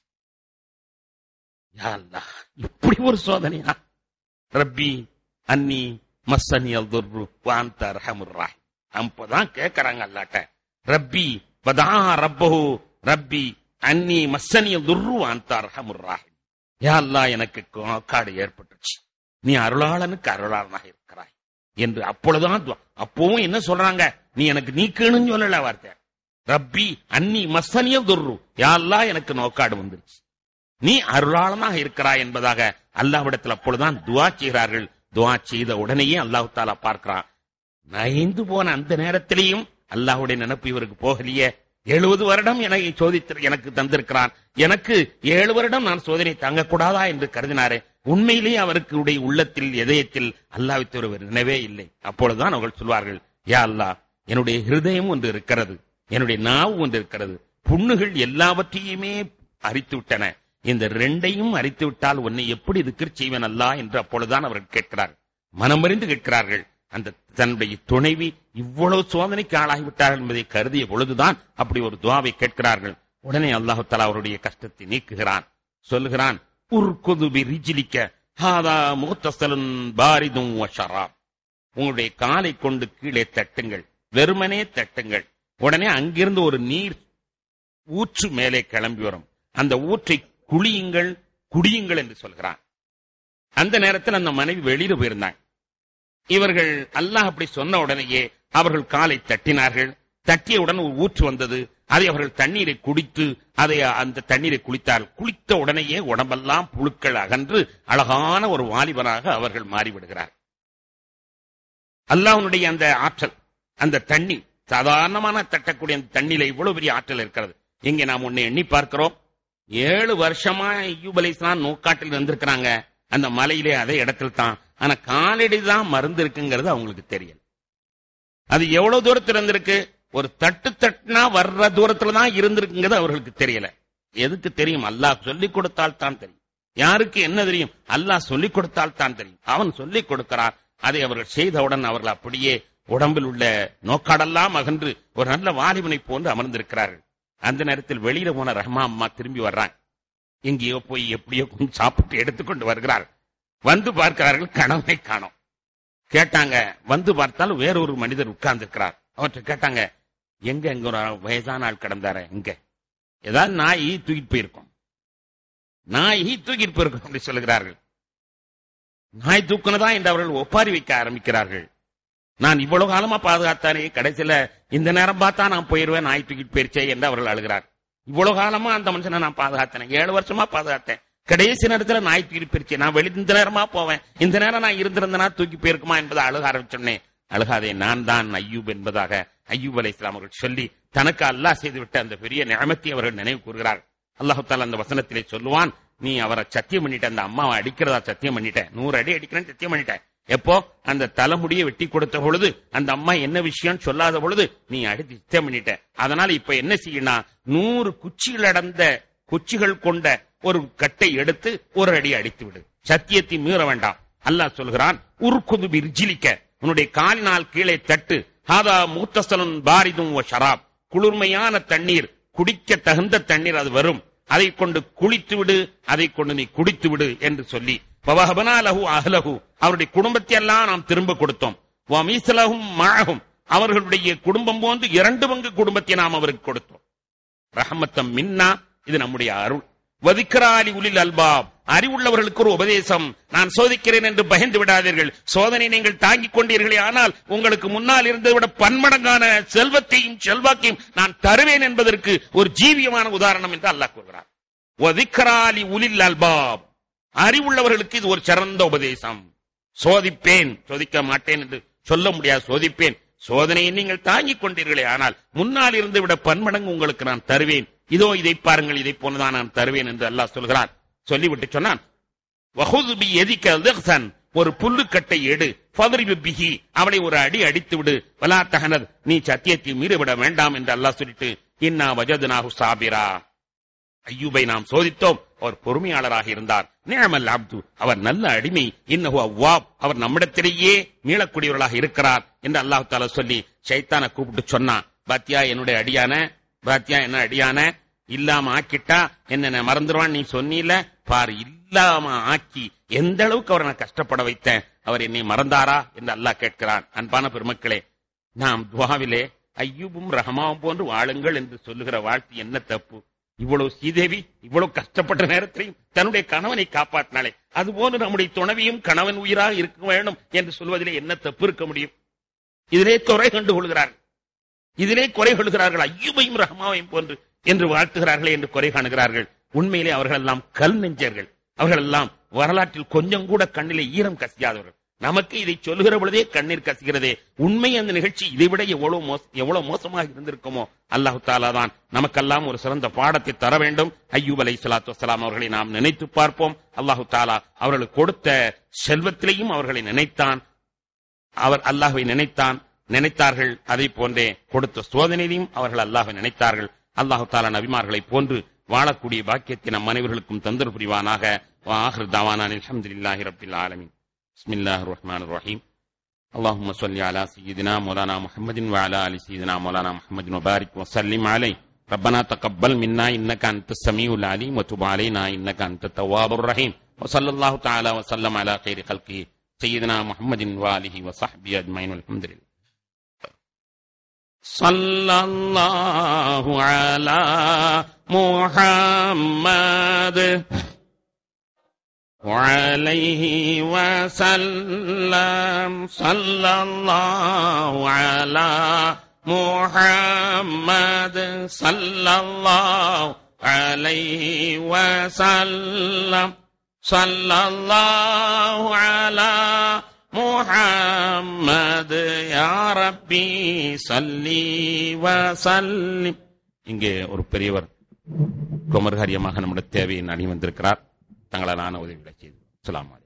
யா அல்லாஹ், இப்படி ஒரு சோதனையா ரப்பி அன்னி மஸ்ஸனி அல்துர்ரு வாந்த அர்ஹமுர் ராஹிம் அப்பதான் கேக்குறாங்க அல்லாட்ட ரப்பி வதா ரப்பஹு ரப்பி அன்னி மஸ்ஸனி துர்ரு வாந்த அர்ஹமுர் ராஹிம் யா அல்லாஹ் எனக்கு காடு ஏற்பட்டுச்சு நீ அருளாளனுக்கு அருளாளனாக இருக்கிறாய் என்று அப்பொழுதுதான் துவா. அப்பவும் என்ன சொல்றாங்க நீ எனக்கு நீக்கணும்னு சொல்லல வார்த்தை ரப்பி அன்னி மஸ்ஸனிய துர்ரு யா அல்லாஹ் எனக்கு நோக்காடு வந்துருச்சு நீ அருளாளனாக இருக்கிறாய் என்பதாக அல்லாஹ்விடத்தில் அப்பொழுதுதான் துவா செய்கிறார்கள் துவா செய்த உடனேயே அல்லாஹ் தாலா பார்க்கிறான் நைந்து போன அந்த நேரத்திலேயும் அல்லாஹ்வுடைய நினைப்பு இவருக்கு போகலையே எழுபது வருடம் எனக்கு சோதித்து எனக்கு தந்திருக்கிறான் எனக்கு ஏழு வருடம் நான் சோதனை தாங்கக்கூடாதா என்று கருதினாரே உண்மையிலேயே அவருக்கு உடைய உள்ளத்தில் இதயத்தில் அல்லாஹ்வித்து ஒரு நினைவே இல்லை அப்பொழுதுதான் அவர்கள் சொல்வார்கள் யா அல்லாஹ் என்னுடைய ஹிருதயம் ஒன்று இருக்கிறது என்னுடைய நாவு ஒன்று இருக்கிறது புண்ணுகள் எல்லாவற்றையுமே அரித்து விட்டன இந்த ரெண்டையும் அரித்து விட்டால் உன்னை எப்படி திக்கர் செய்வன் அல்லா என்று அப்பொழுதுதான் அவர்கள் கேட்கிறார்கள் மனமறிந்து கேட்கிறார்கள் அந்த தன்னுடைய துணைவி இவ்வளவு சோதனைக்கு ஆளாகிவிட்டார்கள் என்பதை கருதிய பொழுதுதான் அப்படி ஒரு துவாவை கேட்கிறார்கள் உடனே அல்லாஹு தலா அவருடைய கஷ்டத்தை நீக்குகிறான் சொல்லுகிறான் உர்குதுபி ரிஜிலிக்க ஹாதா முகத்தசலுன் பாரிதும் வஷராப் உங்களுடைய காலை கொண்டு கீழே தட்டுங்கள் வெறுமனே தட்டுங்கள் உடனே அங்கிருந்து ஒரு நீர் ஊற்று மேலே கிளம்பி வரும் அந்த ஊற்றை குளியுங்கள் குடியுங்கள் என்று சொல்கிறான் அந்த நேரத்தில் அந்த மனைவி வெளியில போயிருந்தாங்க இவர்கள் அல்லாஹ் அப்படி சொன்ன உடனேயே அவர்கள் காலை தட்டினார்கள் தட்டியவுடன் ஒரு ஊற்று வந்தது அதை அவர்கள் தண்ணீரை குடித்து அதை அந்த தண்ணீரை குளித்தார்கள் குளித்த உடனேயே உடம்பெல்லாம் புழுக்கள் அகன்று அழகான ஒரு வாலிபனாக அவர்கள் மாறிவிடுகிறார் அல்லாஹ்வுடைய அந்த ஆற்றல் அந்த தண்ணி சாதாரணமான தட்டக்கூடிய அந்த தண்ணியில இவ்வளவு பெரிய ஆற்றல் இருக்கிறது இங்கே நாம் ஒண்ணு எண்ணி பார்க்கிறோம் ஏழு வருஷமா ஐயூப் அலைஹிஸ்ஸலாம் நோக்காட்டில் இருந்திருக்கிறாங்க அந்த மலையிலே அதே இடத்துல தான் ஆனா காலடி தான் மருந்து இருக்குங்கிறது அவங்களுக்கு தெரியல அது எவ்வளவு தூரத்துல இருந்திருக்கு ஒரு தட்டு தட்டுனா வர்ற தூரத்துல தான் இருந்திருக்குங்கிறது அவர்களுக்கு தெரியல எதுக்கு தெரியும் அல்லாஹ் சொல்லிக் கொடுத்தால் தான் தெரியும் யாருக்கு என்ன தெரியும் அல்லாஹ் சொல்லிக் கொடுத்தால் தான் தெரியும் அவன் சொல்லிக் கொடுக்கிறார் அதை அவர்கள் செய்தவுடன் அவர்கள் அப்படியே உடம்பில் உள்ள நோக்காடெல்லாம் அகன்று ஒரு நல்ல வாலிபனை போன்று அமர்ந்திருக்கிறார்கள் அந்த நேரத்தில் வெளியில போன ரஹ்மா அம்மா திரும்பி வர்றாங்க எங்கேயோ போய் எப்படியோ கொஞ்சம் சாப்பிட்டு எடுத்துக்கொண்டு வருகிறார்கள் வந்து பார்க்கிறார்கள் கணவனை காணோம் கேட்டாங்க வந்து பார்த்தால் வேறொரு மனிதர் உட்கார்ந்து இருக்கிறார் அவர்கிட்ட கேட்டாங்க எங்க எங்க ஒரு வயதான ஆள் கிடந்தார இங்க ஏதாவது நாய் தூக்கிட்டு போயிருக்கும் நாய் தூக்கிட்டு போயிருக்கும் அப்படி சொல்லுகிறார்கள் நாய் தூக்குனதா என்று அவர்கள் ஒப்பாரி வைக்க ஆரம்பிக்கிறார்கள் நான் இவ்வளவு காலமா பாதுகாத்தானே கடைசியில இந்த நேரம் பார்த்தா நான் போயிருவேன் நாய் தூக்கிட்டு போயிருச்சே என்று அவர்கள் அழுகிறார் இவ்வளவு காலமா அந்த மனுஷனை நான் பாதுகாத்தேன் ஏழு வருஷமா பாதுகாத்தேன் கடைசி நேரத்துல நாய் தூக்கி போயிருச்சு நான் வெளி இந்த நேரமா போவேன் இந்த நேரம் நான் இருந்திருந்தனா தூக்கி போயிருக்குமா என்பதை அழுக ஆரம்பிச்சோன்னே அழுகாதே நான் தான் ஐயூப் என்பதாக ஐயூப் அலை இஸ்லாம் அவர்கள் சொல்லி தனக்கு அல்லாஹ் செய்துவிட்ட அந்த பெரிய நியமத்தை அவர்கள் நினைவு கூறுகிறார் அல்லாஹு தாலா அந்த வசனத்திலே சொல்லுவான் நீ அவரை சத்தியம் பண்ணிட்ட அந்த அம்மாவை அடிக்கிறதா சத்தியம் பண்ணிட்ட நூறு அடி அடிக்கிறேன்னு சத்தியம் பண்ணிட்ட எப்போ அந்த தலைமுடியை வெட்டி கொடுத்த பொழுது அந்த அம்மா என்ன விஷயம் சொல்லாத பொழுது நீ அடித்து சத்தியம் பண்ணிட்ட அதனால இப்ப என்ன செய்யணும் நூறு குச்சிகள் அடர்ந்த குச்சிகள் கொண்ட ஒரு கட்டை எடுத்து ஒரு அடி அடித்து விடு சத்தியத்தை மீற வேண்டாம் அல்லாஹ் சொல்கிறான் உருக்குது விர்ஜிலிக்க உன்னுடைய காலினால் கீழே தட்டு ஹாதா மூத்தஸ்தலன் பாரிதும் ஓ ஷராப் குளிர்மையான தண்ணீர் குடிக்க தகுந்த தண்ணீர் அது வரும் அதை கொண்டு குளித்து விடு அதை கொண்டு நீ குடித்து விடு என்று சொல்லி பவஹபனா லஹு அஹ்லஹு அவருடைய குடும்பத்தை எல்லாம் நாம் திரும்ப கொடுத்தோம் வமீசலஹும் மாகும் அவர்களுடைய குடும்பம் போன்று இரண்டு பங்கு குடும்பத்தை நாம் அவருக்கு கொடுத்தோம் ரஹமத்தம் மின்னா இது நம்முடைய அருள் வதிக்கராலி உலில் அல்பாப் அறிவுள்ளவர்களுக்கு ஒரு உபதேசம் நான் சோதிக்கிறேன் என்று பயந்து விடாதீர்கள் சோதனை நீங்கள் தாங்கிக் கொண்டீர்களே ஆனால் உங்களுக்கு முன்னால் இருந்ததை விட பன்மடங்கான செல்வத்தையும் செல்வாக்கையும் நான் தருவேன் என்பதற்கு ஒரு ஜீவியமான உதாரணம் என்று அல்லாஹ் கூறுகிறார் வதிக்கராலி உலில் அல்பாப் அறிவுள்ளவர்களுக்கு இது ஒரு சிறந்த உபதேசம் சோதிப்பேன் சோதிக்க மாட்டேன் என்று சொல்ல முடியாது சோதிப்பேன் சோதனையை நீங்கள் தாங்கிக் கொண்டீர்களே ஆனால் முன்னால் இருந்து விட பன்மடங்கு உங்களுக்கு நான் தருவேன் இதோ இதை பாருங்கள் இதை போன்றுதான் நான் தருவேன் என்று அல்லாஹ் சொல்கிறான் சொல்லிவிட்டு சொன்னான் வஹுது பி எதிக்க திக்சன் ஒரு புல்லுக்கட்டை எடு ஃபதரிபு பிஹி அவளை ஒரு அடி அடித்து விடு வலா தகனத் நீ சத்தியத்தை மீறிவிட வேண்டாம் என்று அல்லாஹ் சொல்லிட்டு இன்னா வஜதுனாஹு சாபிரா ஐயூபை நாம் சோதித்தோம் அவர் பொறுமையாளராக இருந்தார் நிழமல் அப்து அவர் நல்ல அடிமை இன்னஹு அவ்வாப் அவர் நம்மிடத்திலேயே மீளக்கூடியவர்களாக இருக்கிறார் என்று அல்லாஹ் தாலா சொல்லி சைத்தான கூப்பிட்டு சொன்னான் பாத்தியா என்னுடைய அடியான பாத்தியா என்ன அடியான இல்லாம ஆக்கிட்டா என்ன மறந்துடுவான் நீ சொன்னீல பார் இல்லாம ஆக்கி எந்த அளவுக்கு அவரை நான் கஷ்டப்பட வைத்தேன் அவர் என்னை மறந்தாரா என்று அல்லாஹ் கேட்கிறான் அன்பான பெருமக்களே நாம் துவாவிலே ஐயூபும் ரஹமாவும் போன்று வாழுங்கள் என்று சொல்லுகிற வாழ்த்து என்ன தப்பு இவ்வளவு ஸ்ரீதேவி இவ்வளவு கஷ்டப்பட்ட நேரத்திலையும் தன்னுடைய கணவனை காப்பாற்றினாலே அதுபோன்று நம்முடைய துணவியும் கணவன் உயிராக இருக்க வேண்டும் என்று சொல்வதிலே என்ன தப்பு இருக்க முடியும் இதிலே குறை கண்டு கொள்கிறார்கள் இதிலே குறை கொள்கிறார்கள் ஐயூபையும் ரஹமாவையும் போன்று என்று வாழ்த்துகிறார்களே என்று குறை காணுகிறார்கள் உண்மையிலே அவர்கள் எல்லாம் கல் நெஞ்சர்கள் அவர்கள் எல்லாம் வரலாற்றில் கொஞ்சம் கூட கண்ணிலே ஈரம் கசியாதவர்கள் நமக்கு இதை சொல்லுகிற பொழுதே கண்ணீர் கசிகிறதே உண்மை அந்த நிகழ்ச்சி இதை விட எவ்வளவு மோச எவ்வளவு மோசமாக இருந்திருக்குமோ அல்லாஹு தாலா தான் நமக்கெல்லாம் ஒரு சிறந்த பாடத்தை தர வேண்டும் ஐயூப் அலை சலாத்து வசலாம் அவர்களை நாம் நினைத்து பார்ப்போம் அல்லாஹு தாலா அவர்களுக்கு கொடுத்த செல்வத்திலேயும் அவர்களை நினைத்தான் அவர் அல்லாஹுவை நினைத்தான் நினைத்தார்கள் அதை போன்றே கொடுத்த சோதனையிலையும் அவர்கள் அல்லாஹை நினைத்தார்கள் அல்லாஹு தாலா நபிமார்களை போன்று வாழக்கூடிய பாக்கியத்தை நம் அனைவர்களுக்கும் தந்தர் புரிவானாக ஆஹிர் தாவானான் அல்ஹம்துலில்லாஹி ரப்பில் ஆலமீன் بسم الله الرحمن الرحيم اللهم صل على سيدنا مولانا محمد وعلى ال سيدنا مولانا محمد وبارك وسلم عليه ربنا تقبل منا انك انت السميع العليم وتب علينا انك انت التواب الرحيم وصلى الله تعالى وسلم على خير خلقه سيدنا محمد واله وصحبه اجمعين والحمد لله صلى الله على محمد وعليه وسلم صلى الله على محمد صلى الله عليه وسلم صلى الله على محمد يا ربي صلي وسلم இங்கே ஒரு பெரியவர் குமர்காரியமாக நம்முடைய தேவையை அணி வந்திருக்கிறார் தங்களாலான உதவிகளை செய்து அஸ்ஸலாமு அலைக்கும்